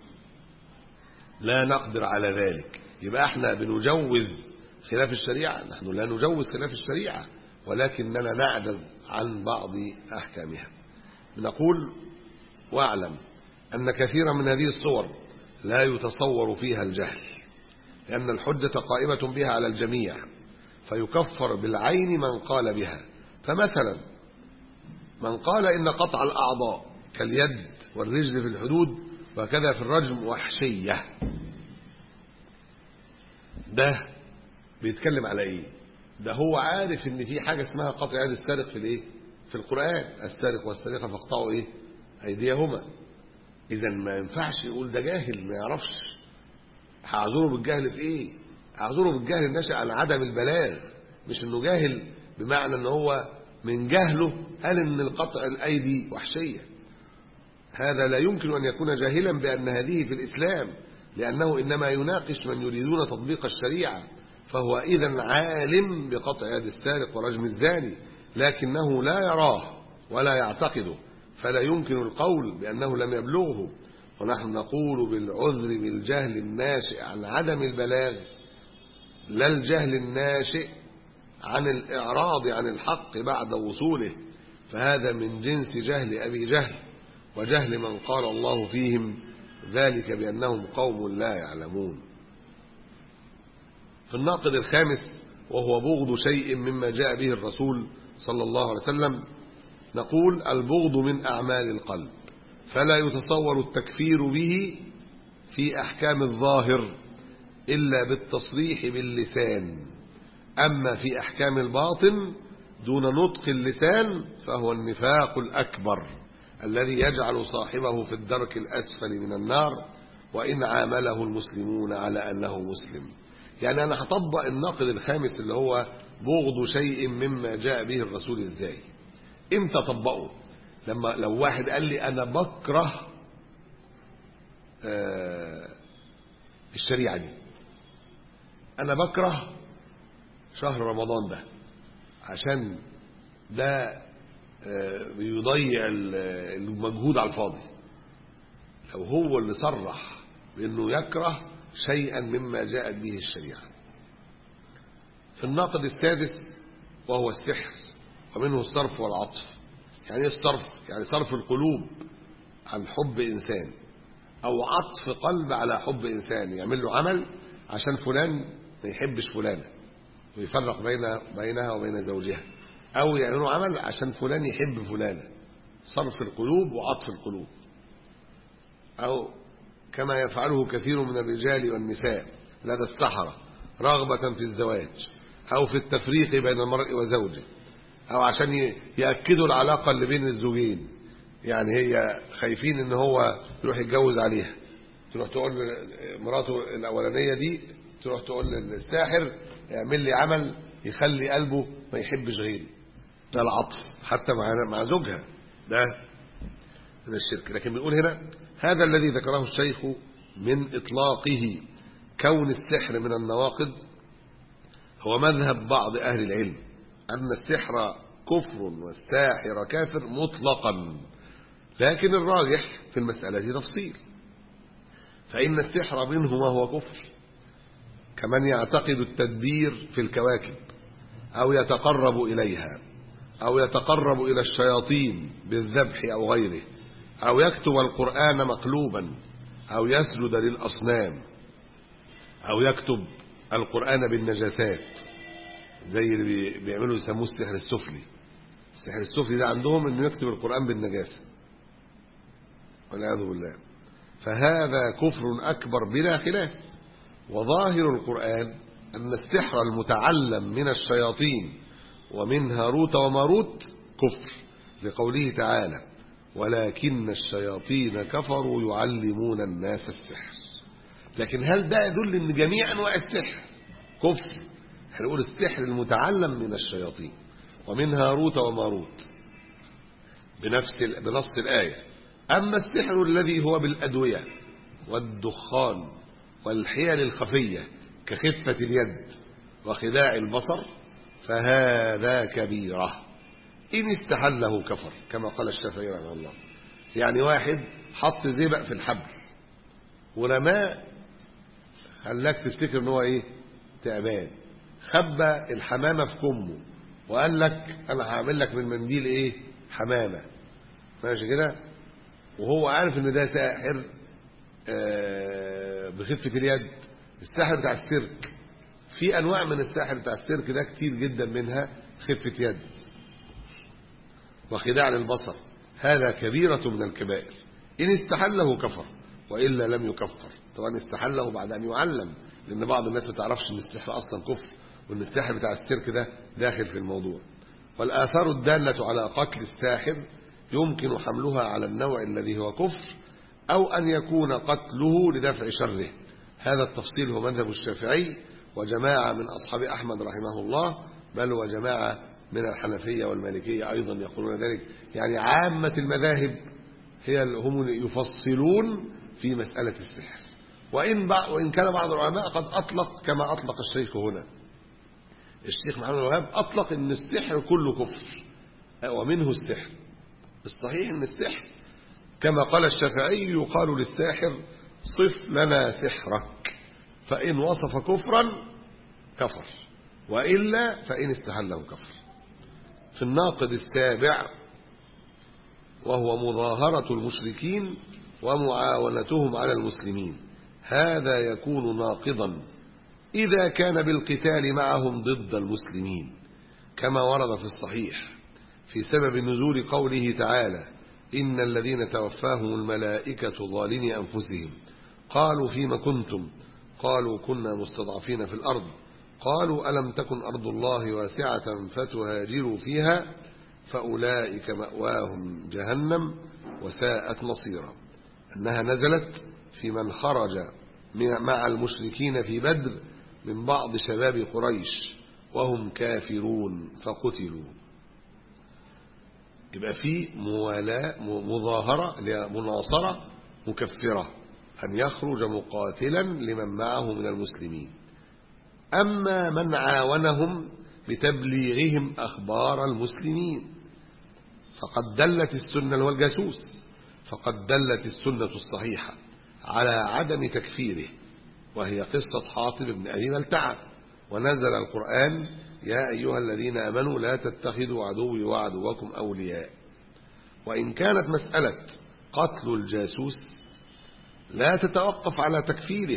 لا نقدر على ذلك يبقى احنا بنجوز خلاف الشريعة نحن لا نجوز خلاف الشريعة ولكننا نعجز عن بعض أحكامها نقول واعلم أن كثيرا من هذه الصور لا يتصور فيها الجهل لأن الحجة قائمة بها على الجميع فيكفر بالعين من قال بها فمثلا من قال إن قطع الأعضاء كاليد والرجل في الحدود وكذا في الرجم وحشية ده بيتكلم على ايه ده هو عارف ان في حاجة اسمها قطع يد السارق في الايه في القرآن السارق والسارقة فاقطعوا ايه ايديهما اذا ما ينفعش يقول ده جاهل ما يعرفش هعذره بالجهل في ايه اعذره بالجهل الناشئ عن عدم البلاغ مش انه جاهل بمعنى ان هو من جهله قال ان القطع الايدي وحشيه هذا لا يمكن أن يكون جاهلا بأن هذه في الإسلام لأنه إنما يناقش من يريدون تطبيق الشريعة فهو إذا عالم بقطع يد السارق ورجم الزاني لكنه لا يراه ولا يعتقده فلا يمكن القول بأنه لم يبلغه ونحن نقول بالعذر بالجهل الناشئ عن عدم البلاغ لا الجهل الناشئ عن الإعراض عن الحق بعد وصوله فهذا من جنس جهل أبي جهل وجهل من قال الله فيهم ذلك بأنهم قوم لا يعلمون في الناقد الخامس وهو بغض شيء مما جاء به الرسول صلى الله عليه وسلم نقول البغض من أعمال القلب فلا يتصور التكفير به في أحكام الظاهر إلا بالتصريح باللسان أما في أحكام الباطن دون نطق اللسان فهو النفاق الأكبر الذي يجعل صاحبه في الدرك الأسفل من النار وإن عامله المسلمون على أنه مسلم يعني أنا هطبق الناقد الخامس اللي هو بغض شيء مما جاء به الرسول إزاي إمتى طبقه لما لو واحد قال لي أنا بكره آه الشريعة دي أنا بكره شهر رمضان ده عشان ده بيضيع المجهود على الفاضي لو هو اللي صرح بأنه يكره شيئا مما جاءت به الشريعة في الناقد السادس وهو السحر ومنه الصرف والعطف يعني ايه الصرف يعني صرف القلوب عن حب إنسان أو عطف قلب على حب إنسان يعمل له عمل عشان فلان ما يحبش فلانة ويفرق بين بينها وبين زوجها أو يعملوا عمل عشان فلان يحب فلانة صرف القلوب وعطف القلوب أو كما يفعله كثير من الرجال والنساء لدى السحرة رغبة في الزواج أو في التفريق بين المرء وزوجه أو عشان يأكدوا العلاقة اللي بين الزوجين يعني هي خايفين ان هو يروح يتجوز عليها تروح تقول مراته الأولانية دي تروح تقول للساحر اعمل لي عمل يخلي قلبه ما يحبش غيري ده العطف حتى مع مع زوجها ده من الشرك لكن بنقول هنا هذا الذي ذكره الشيخ من إطلاقه كون السحر من النواقض هو مذهب بعض أهل العلم أن السحر كفر والساحر كافر مطلقا لكن الراجح في المسألة تفصيل فإن السحر منه ما هو كفر كمن يعتقد التدبير في الكواكب أو يتقرب إليها أو يتقرب إلى الشياطين بالذبح أو غيره أو يكتب القرآن مقلوبا أو يسجد للأصنام أو يكتب القرآن بالنجاسات زي اللي بي- بيعملوا يسموه السحر السفلي السحر السفلي ده عندهم انه يكتب القرآن بالنجاسة والعياذ بالله فهذا كفر أكبر بلا خلاف وظاهر القرآن أن السحر المتعلم من الشياطين ومن هاروت وماروت كفر لقوله تعالى ولكن الشياطين كفروا يعلمون الناس السحر لكن هل ده يدل ان جميع انواع السحر كفر احنا نقول السحر المتعلم من الشياطين ومن هاروت وماروت بنفس ال- بنص الآية أما السحر الذي هو بالأدوية والدخان والحيل الخفية كخفة اليد وخداع البصر فهذا كبيرة إن استحله كفر كما قال الشافعي رحمه الله يعني واحد حط زبق في الحبل ورماه خلاك تفتكر ان هو ايه تعبان خبى الحمامه في كمه وقال لك انا هعمل لك من منديل ايه حمامه ماشي كده وهو عارف ان ده ساحر آه، بخفه اليد الساحر بتاع السيرك في انواع من الساحر بتاع السيرك ده كتير جدا منها خفه يد وخداع للبصر هذا كبيرة من الكبائر إن استحله كفر وإلا لم يكفر طبعا استحله بعد أن يعلم لأن بعض الناس ما تعرفش أن السحر أصلا كفر وأن السحر بتاع السيرك ده داخل في الموضوع والآثار الدالة على قتل الساحر يمكن حملها على النوع الذي هو كفر أو أن يكون قتله لدفع شره هذا التفصيل هو مذهب الشافعي وجماعة من أصحاب أحمد رحمه الله بل وجماعة من الحنفية والمالكية أيضا يقولون ذلك يعني عامة المذاهب هي اللي هم يفصلون في مسألة السحر وإن, بع- وإن كان بعض العلماء قد أطلق كما أطلق الشيخ هنا الشيخ محمد الوهاب أطلق أن السحر كله كفر ومنه السحر الصحيح أن السحر كما قال الشافعي يقال للساحر صف لنا سحرك فإن وصف كفرا كفر وإلا فإن استحله كفر في الناقد السابع وهو مظاهرة المشركين ومعاونتهم على المسلمين هذا يكون ناقضا إذا كان بالقتال معهم ضد المسلمين كما ورد في الصحيح في سبب نزول قوله تعالى إن الذين توفاهم الملائكة ظالمي أنفسهم قالوا فيما كنتم قالوا كنا مستضعفين في الأرض قالوا ألم تكن أرض الله واسعة فتهاجروا فيها فأولئك مأواهم جهنم وساءت مصيرا أنها نزلت في من خرج من- مع المشركين في بدر من بعض شباب قريش وهم كافرون فقتلوا يبقى في موالاة م- مظاهرة اللي هي مناصرة مكفرة أن يخرج مقاتلا لمن معه من المسلمين أما من عاونهم بتبليغهم أخبار المسلمين فقد دلت السنة اللي هو الجاسوس فقد دلت السنة الصحيحة على عدم تكفيره وهي قصة حاطب بن أبي ملتعة ونزل القرآن يا أيها الذين آمنوا لا تتخذوا عدوي وعدوكم أولياء وإن كانت مسألة قتل الجاسوس لا تتوقف على تكفيره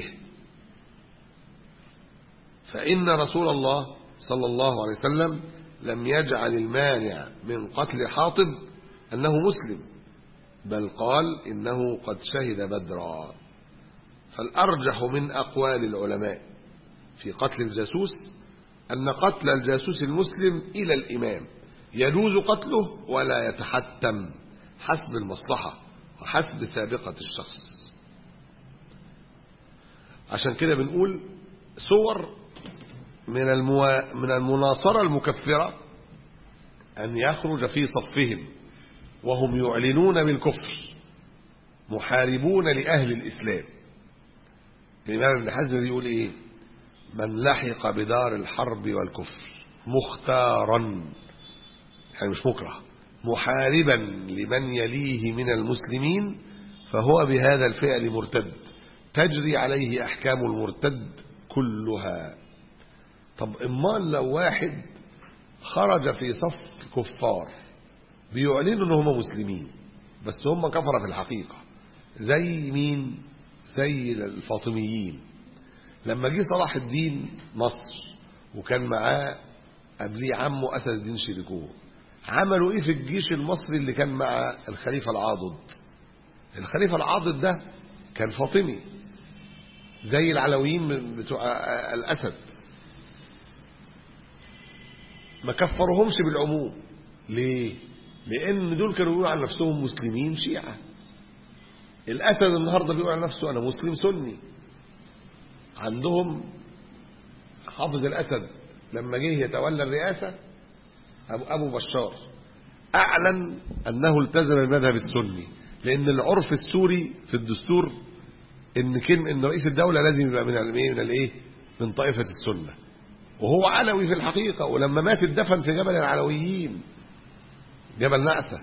فإن رسول الله صلى الله عليه وسلم لم يجعل المانع من قتل حاطب أنه مسلم بل قال إنه قد شهد بدرا فالأرجح من أقوال العلماء في قتل الجاسوس أن قتل الجاسوس المسلم إلى الإمام يجوز قتله ولا يتحتم حسب المصلحة وحسب سابقة من المو... من المناصرة المكفرة أن يخرج في صفهم وهم يعلنون بالكفر محاربون لأهل الإسلام الإمام ابن حزم يقول إيه من لحق بدار الحرب والكفر مختارا يعني مش مكره محاربا لمن يليه من المسلمين فهو بهذا الفعل مرتد تجري عليه أحكام المرتد كلها طب امال لو واحد خرج في صف كفار بيعلنوا ان هم مسلمين بس هم كفره في الحقيقه زي مين زي الفاطميين لما جه صلاح الدين مصر وكان معاه قبليه عمه اسد الدين شيركوه عملوا ايه في الجيش المصري اللي كان مع الخليفه العاضد الخليفه العاضد ده كان فاطمي زي العلويين بتوع الاسد ما كفرهمش بالعموم ليه لان دول كانوا بيقولوا عن نفسهم مسلمين شيعه الاسد النهارده بيقول عن نفسه انا مسلم سني عندهم حافظ الاسد لما جه يتولى الرئاسه ابو ابو بشار اعلن انه التزم بالمذهب السني لان العرف السوري في الدستور ان كلمه ان رئيس الدوله لازم يبقى من الايه من الايه من طائفه السنه وهو علوي في الحقيقه ولما مات اتدفن في جبل العلويين جبل نعسه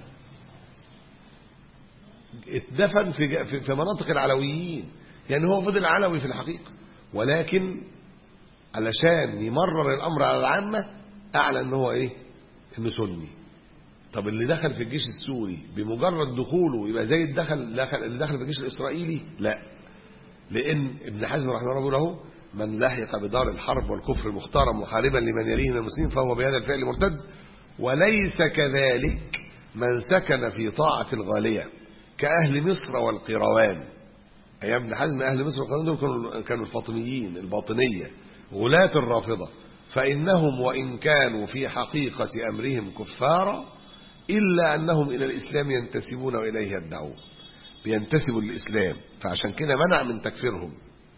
اتدفن في في, في مناطق العلويين يعني هو فضل علوي في الحقيقه ولكن علشان يمرر الامر على العامه اعلن ان هو ايه انه سني طب اللي دخل في الجيش السوري بمجرد دخوله يبقى زي الدخل دخل اللي دخل في الجيش الاسرائيلي لا لان ابن حزم رحمه الله بيقول اهو من لحق بدار الحرب والكفر مختارا محاربا لمن يليه من المسلمين فهو بهذا الفعل مرتد وليس كذلك من سكن في طاعة الغالية كأهل مصر والقيروان أيام ابن حزم أهل مصر والقيروان دول كانوا, كانوا الفاطميين الباطنية غلاة الرافضة فإنهم وإن كانوا في حقيقة أمرهم كفارا إلا أنهم إلى الإسلام ينتسبون وإليه يدعون بينتسبوا للإسلام فعشان كده منع من تكفيرهم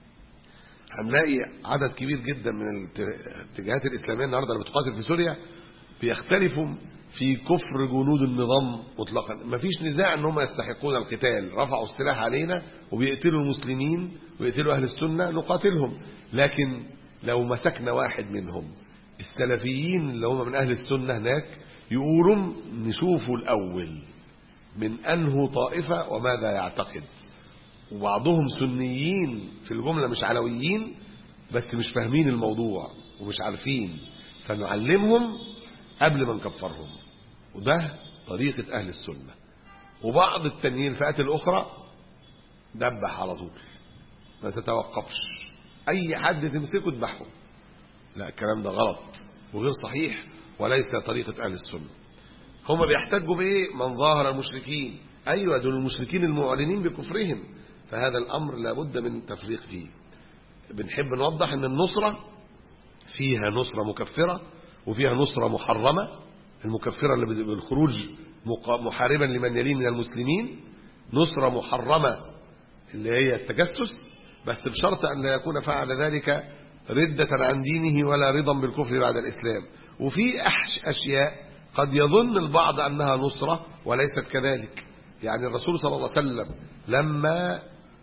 هنلاقي عدد كبير جدا من الاتجاهات الإسلامية النهاردة اللي بتقاتل في سوريا بيختلفوا في كفر جنود النظام مطلقا مفيش نزاع ان هم يستحقون القتال رفعوا السلاح علينا وبيقتلوا المسلمين ويقتلوا اهل السنه نقاتلهم لكن لو مسكنا واحد منهم السلفيين اللي هم من اهل السنه هناك يقولوا نشوفوا الاول من انه طائفه وماذا يعتقد وبعضهم سنيين في الجمله مش علويين بس مش فاهمين الموضوع ومش عارفين فنعلمهم قبل ما نكفرهم وده طريقة أهل السنة وبعض التانيين الفئات الأخرى دبح على طول ما تتوقفش أي حد تمسكه تذبحه لا الكلام ده غلط وغير صحيح وليس طريقة أهل السنة هم بيحتجوا بإيه من ظاهر المشركين أيوة دول المشركين المعلنين بكفرهم فهذا الأمر لابد من تفريق فيه بنحب نوضح أن النصرة فيها نصرة مكفرة وفيها نصرة محرمة المكفرة اللي بالخروج محاربا لمن يليه من المسلمين نصرة محرمة اللي هي التجسس بس بشرط أن لا يكون فعل ذلك ردة عن دينه ولا رضا بالكفر بعد الإسلام وفي أشياء قد يظن البعض أنها نصرة وليست كذلك يعني الرسول صلى الله عليه وسلم لما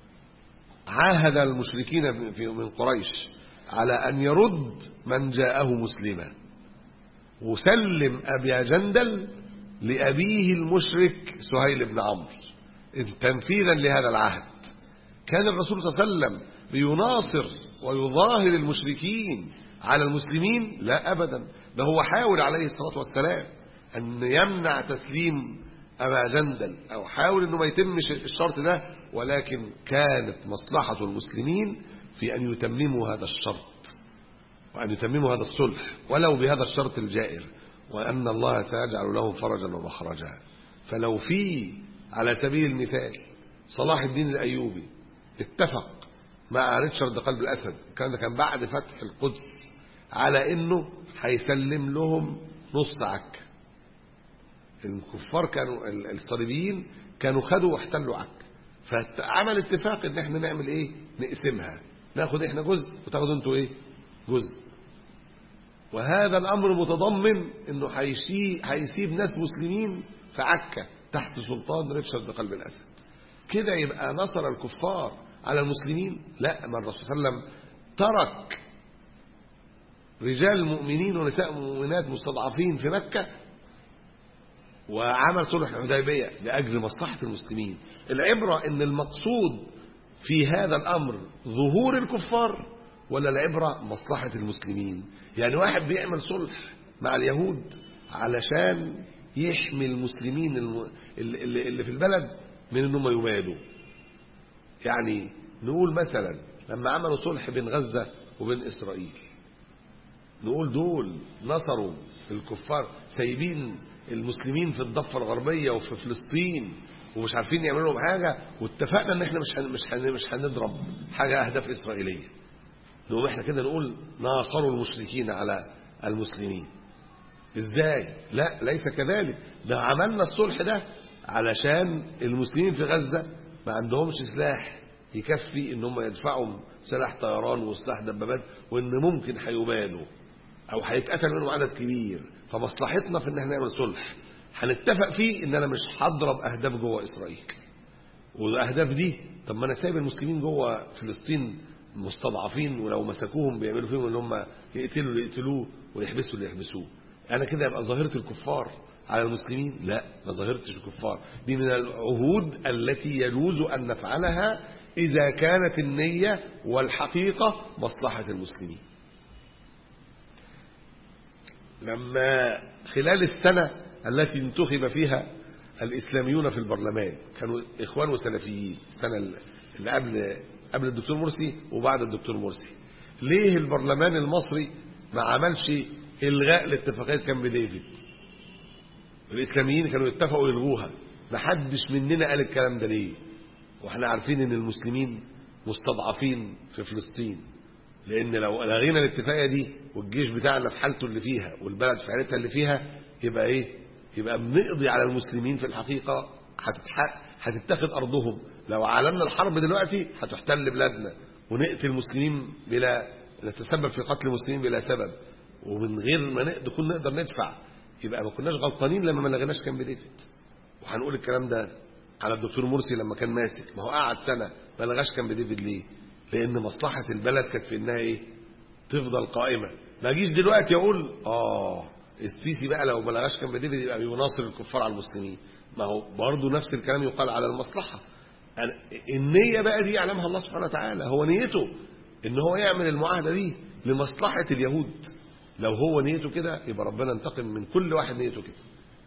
عاهد المشركين من قريش على أن يرد من جاءه مسلما وسلم أبي جندل لأبيه المشرك سهيل بن عمرو تنفيذا لهذا العهد كان الرسول صلى الله عليه وسلم بيناصر ويظاهر المشركين على المسلمين لا أبدا ده هو حاول عليه الصلاة والسلام أن يمنع تسليم أبا جندل أو حاول أنه ما يتمش الشرط ده ولكن كانت مصلحة المسلمين في أن يتمموا هذا الشرط وأن يتمموا هذا الصلح ولو بهذا الشرط الجائر وأن الله سيجعل لهم فرجا ومخرجا فلو في على سبيل المثال صلاح الدين الأيوبي اتفق مع ريتشارد قلب الأسد كان كان بعد فتح القدس على أنه هيسلم لهم نص عكا الكفار كانوا الصليبيين كانوا خدوا واحتلوا عكا فعمل اتفاق ان احنا نعمل ايه نقسمها ناخد احنا جزء وتاخدوا انتوا ايه جزء وهذا الأمر متضمن أنه هيشي- هيسيب ناس مسلمين في عكا تحت سلطان ريتشارد قلب الأسد كده يبقى نصر الكفار على المسلمين لا ما الرسول صلى الله عليه وسلم ترك رجال مؤمنين ونساء مؤمنات مستضعفين في مكة وعمل صلح الحديبية لأجل مصلحة المسلمين العبرة ان المقصود في هذا الأمر ظهور الكفار ولا العبرة مصلحة المسلمين يعني واحد بيعمل صلح مع اليهود علشان يحمي المسلمين الم- اللي اللي- اللي في البلد من انهم يبادوا يعني نقول مثلا لما عملوا صلح بين غزة وبين إسرائيل نقول دول نصروا الكفار سايبين المسلمين في الضفة الغربية وفي فلسطين ومش عارفين يعملوا لهم حاجة واتفقنا ان احنا مش هن مش هن مش هنضرب حاجة اهداف اسرائيلية نقوم احنا كده نقول ناصروا المشركين على المسلمين ازاي لا ليس كذلك ده عملنا الصلح ده علشان المسلمين في غزة ما عندهمش سلاح يكفي ان هم يدفعوا سلاح طيران وسلاح دبابات وان ممكن هيبادوا او هيتقتل منهم عدد كبير فمصلحتنا في ان احنا نعمل صلح هنتفق فيه ان انا مش هضرب اهداف جوه اسرائيل والاهداف دي طب ما انا سايب المسلمين جوه فلسطين مستضعفين ولو مسكوهم بيعملوا فيهم ان هم يقتلوا اللي يقتلوه ويحبسوا اللي يحبسوه انا كده يبقى ظاهره الكفار على المسلمين لا ما ظاهرتش الكفار دي من العهود التي يجوز ان نفعلها اذا كانت النيه والحقيقه مصلحه المسلمين لما خلال السنة التي انتخب فيها الإسلاميون في البرلمان كانوا إخوان وسلفيين السنة اللي قبل قبل الدكتور مرسي وبعد الدكتور مرسي ليه البرلمان المصري ما عملش إلغاء لاتفاقية كامب ديفيد الإسلاميين كانوا يتفقوا يلغوها ما حدش مننا قال الكلام ده ليه واحنا عارفين ان المسلمين مستضعفين في فلسطين لان لو لغينا الاتفاقيه دي والجيش بتاعنا في حالته اللي فيها والبلد في حالتها اللي فيها يبقى ايه يبقى بنقضي على المسلمين في الحقيقه هتتحق هتتاخد ارضهم لو اعلنا الحرب دلوقتي هتحتل بلادنا ونقتل المسلمين بلا نتسبب في قتل المسلمين بلا سبب ومن غير ما نقدر كنا نقدر ندفع يبقى ما كناش غلطانين لما ما لغيناش كامب ديفيد وهنقول الكلام ده على الدكتور مرسي لما كان ماسك ما هو قعد سنه ما لغاش كامب ديفيد ليه لان مصلحه البلد كانت في انها ايه تفضل قائمه ما اجيش دلوقتي اقول اه السيسي بقى لو ما لغاش كامب ديفيد يبقى بيناصر الكفار على المسلمين ما هو برضه نفس الكلام يقال على المصلحه أنا- النيه بقى دي يعلمها الله سبحانه وتعالى هو نيته ان هو يعمل المعاهده دي لمصلحه اليهود لو هو نيته كده يبقى ربنا انتقم من كل واحد نيته كده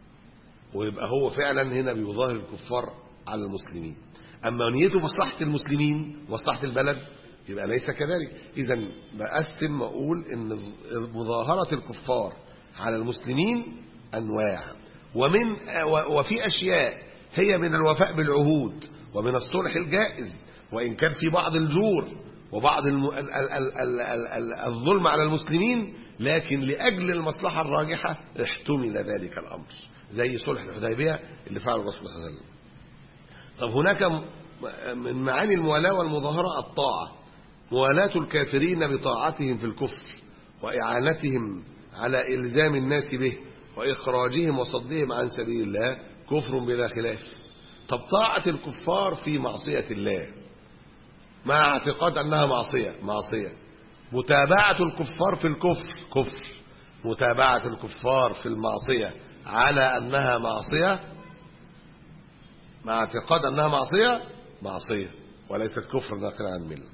ويبقى هو فعلا هنا بيظاهر الكفار على المسلمين اما نيته مصلحه المسلمين مصلحه البلد يبقى ليس كذلك اذا بقسم واقول ان مظاهره الكفار على المسلمين انواع ومن وفي اشياء هي من الوفاء بالعهود ومن الصلح الجائز وان كان في بعض الجور وبعض الم... ال... ال... ال... ال... ال... الظلم على المسلمين لكن لاجل المصلحه الراجحه احتمل ذلك الامر زي صلح الحديبيه اللي فعله الرسول صلى الله عليه وسلم طب هناك م- من معاني الموالاة والمظاهرة الطاعة موالاة الكافرين بطاعتهم في الكفر وإعانتهم على إلزام الناس به وإخراجهم وصدهم عن سبيل الله كفر بلا خلاف طب طاعة الكفار في معصية الله مع اعتقاد أنها معصية معصية متابعة الكفار في الكفر كفر متابعة الكفار في المعصية على أنها معصية مع اعتقاد أنها معصية معصية وليست كفر ناقل عن المله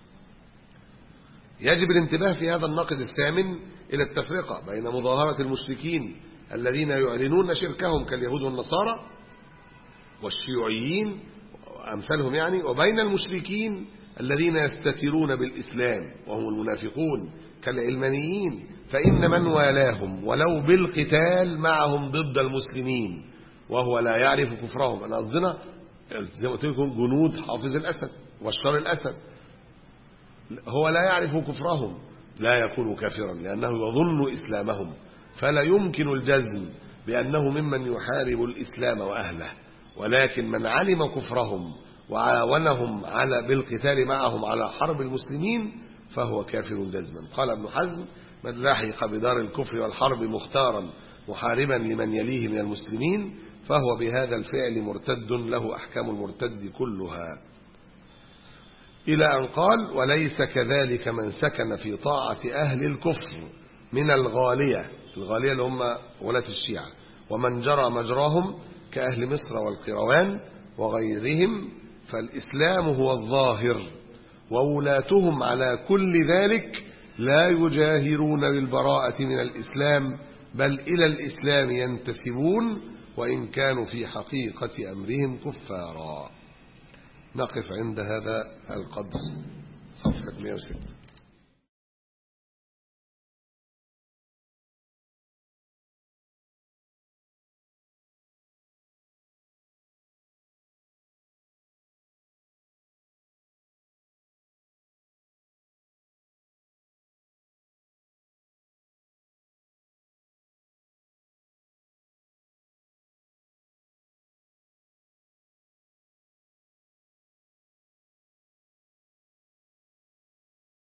يجب الانتباه في هذا الناقد الثامن إلى التفرقة بين مظاهرة المشركين الذين يعلنون شركهم كاليهود والنصارى والشيوعيين أمثالهم يعني وبين المشركين الذين يستترون بالإسلام وهم المنافقون كالعلمانيين فإن من والاهم ولو بالقتال معهم ضد المسلمين وهو لا يعرف كفرهم أنا قصدنا زي ما قلت لكم جنود حافظ الأسد والشر الأسد هو لا يعرف كفرهم لا يكون كافرا لأنه يظن إسلامهم فلا يمكن الجزم بأنه ممن يحارب الإسلام وأهله ولكن من علم كفرهم وعاونهم على بالقتال معهم على حرب المسلمين فهو كافر جزما قال ابن حزم من لحق بدار الكفر والحرب مختارا محاربا لمن يليه من المسلمين فهو بهذا الفعل مرتد له أحكام المرتد كلها إلى أن قال وليس كذلك من سكن في طاعة أهل الكفر من الغالية الغالية اللي هم ولاة الشيعة ومن جرى مجراهم كأهل مصر والقروان وغيرهم فالإسلام هو الظاهر وولاتهم على كل ذلك لا يجاهرون بالبراءة من الإسلام بل إلى الإسلام ينتسبون وإن كانوا في حقيقة أمرهم كفارا نقف عند هذا القدر صفحة 106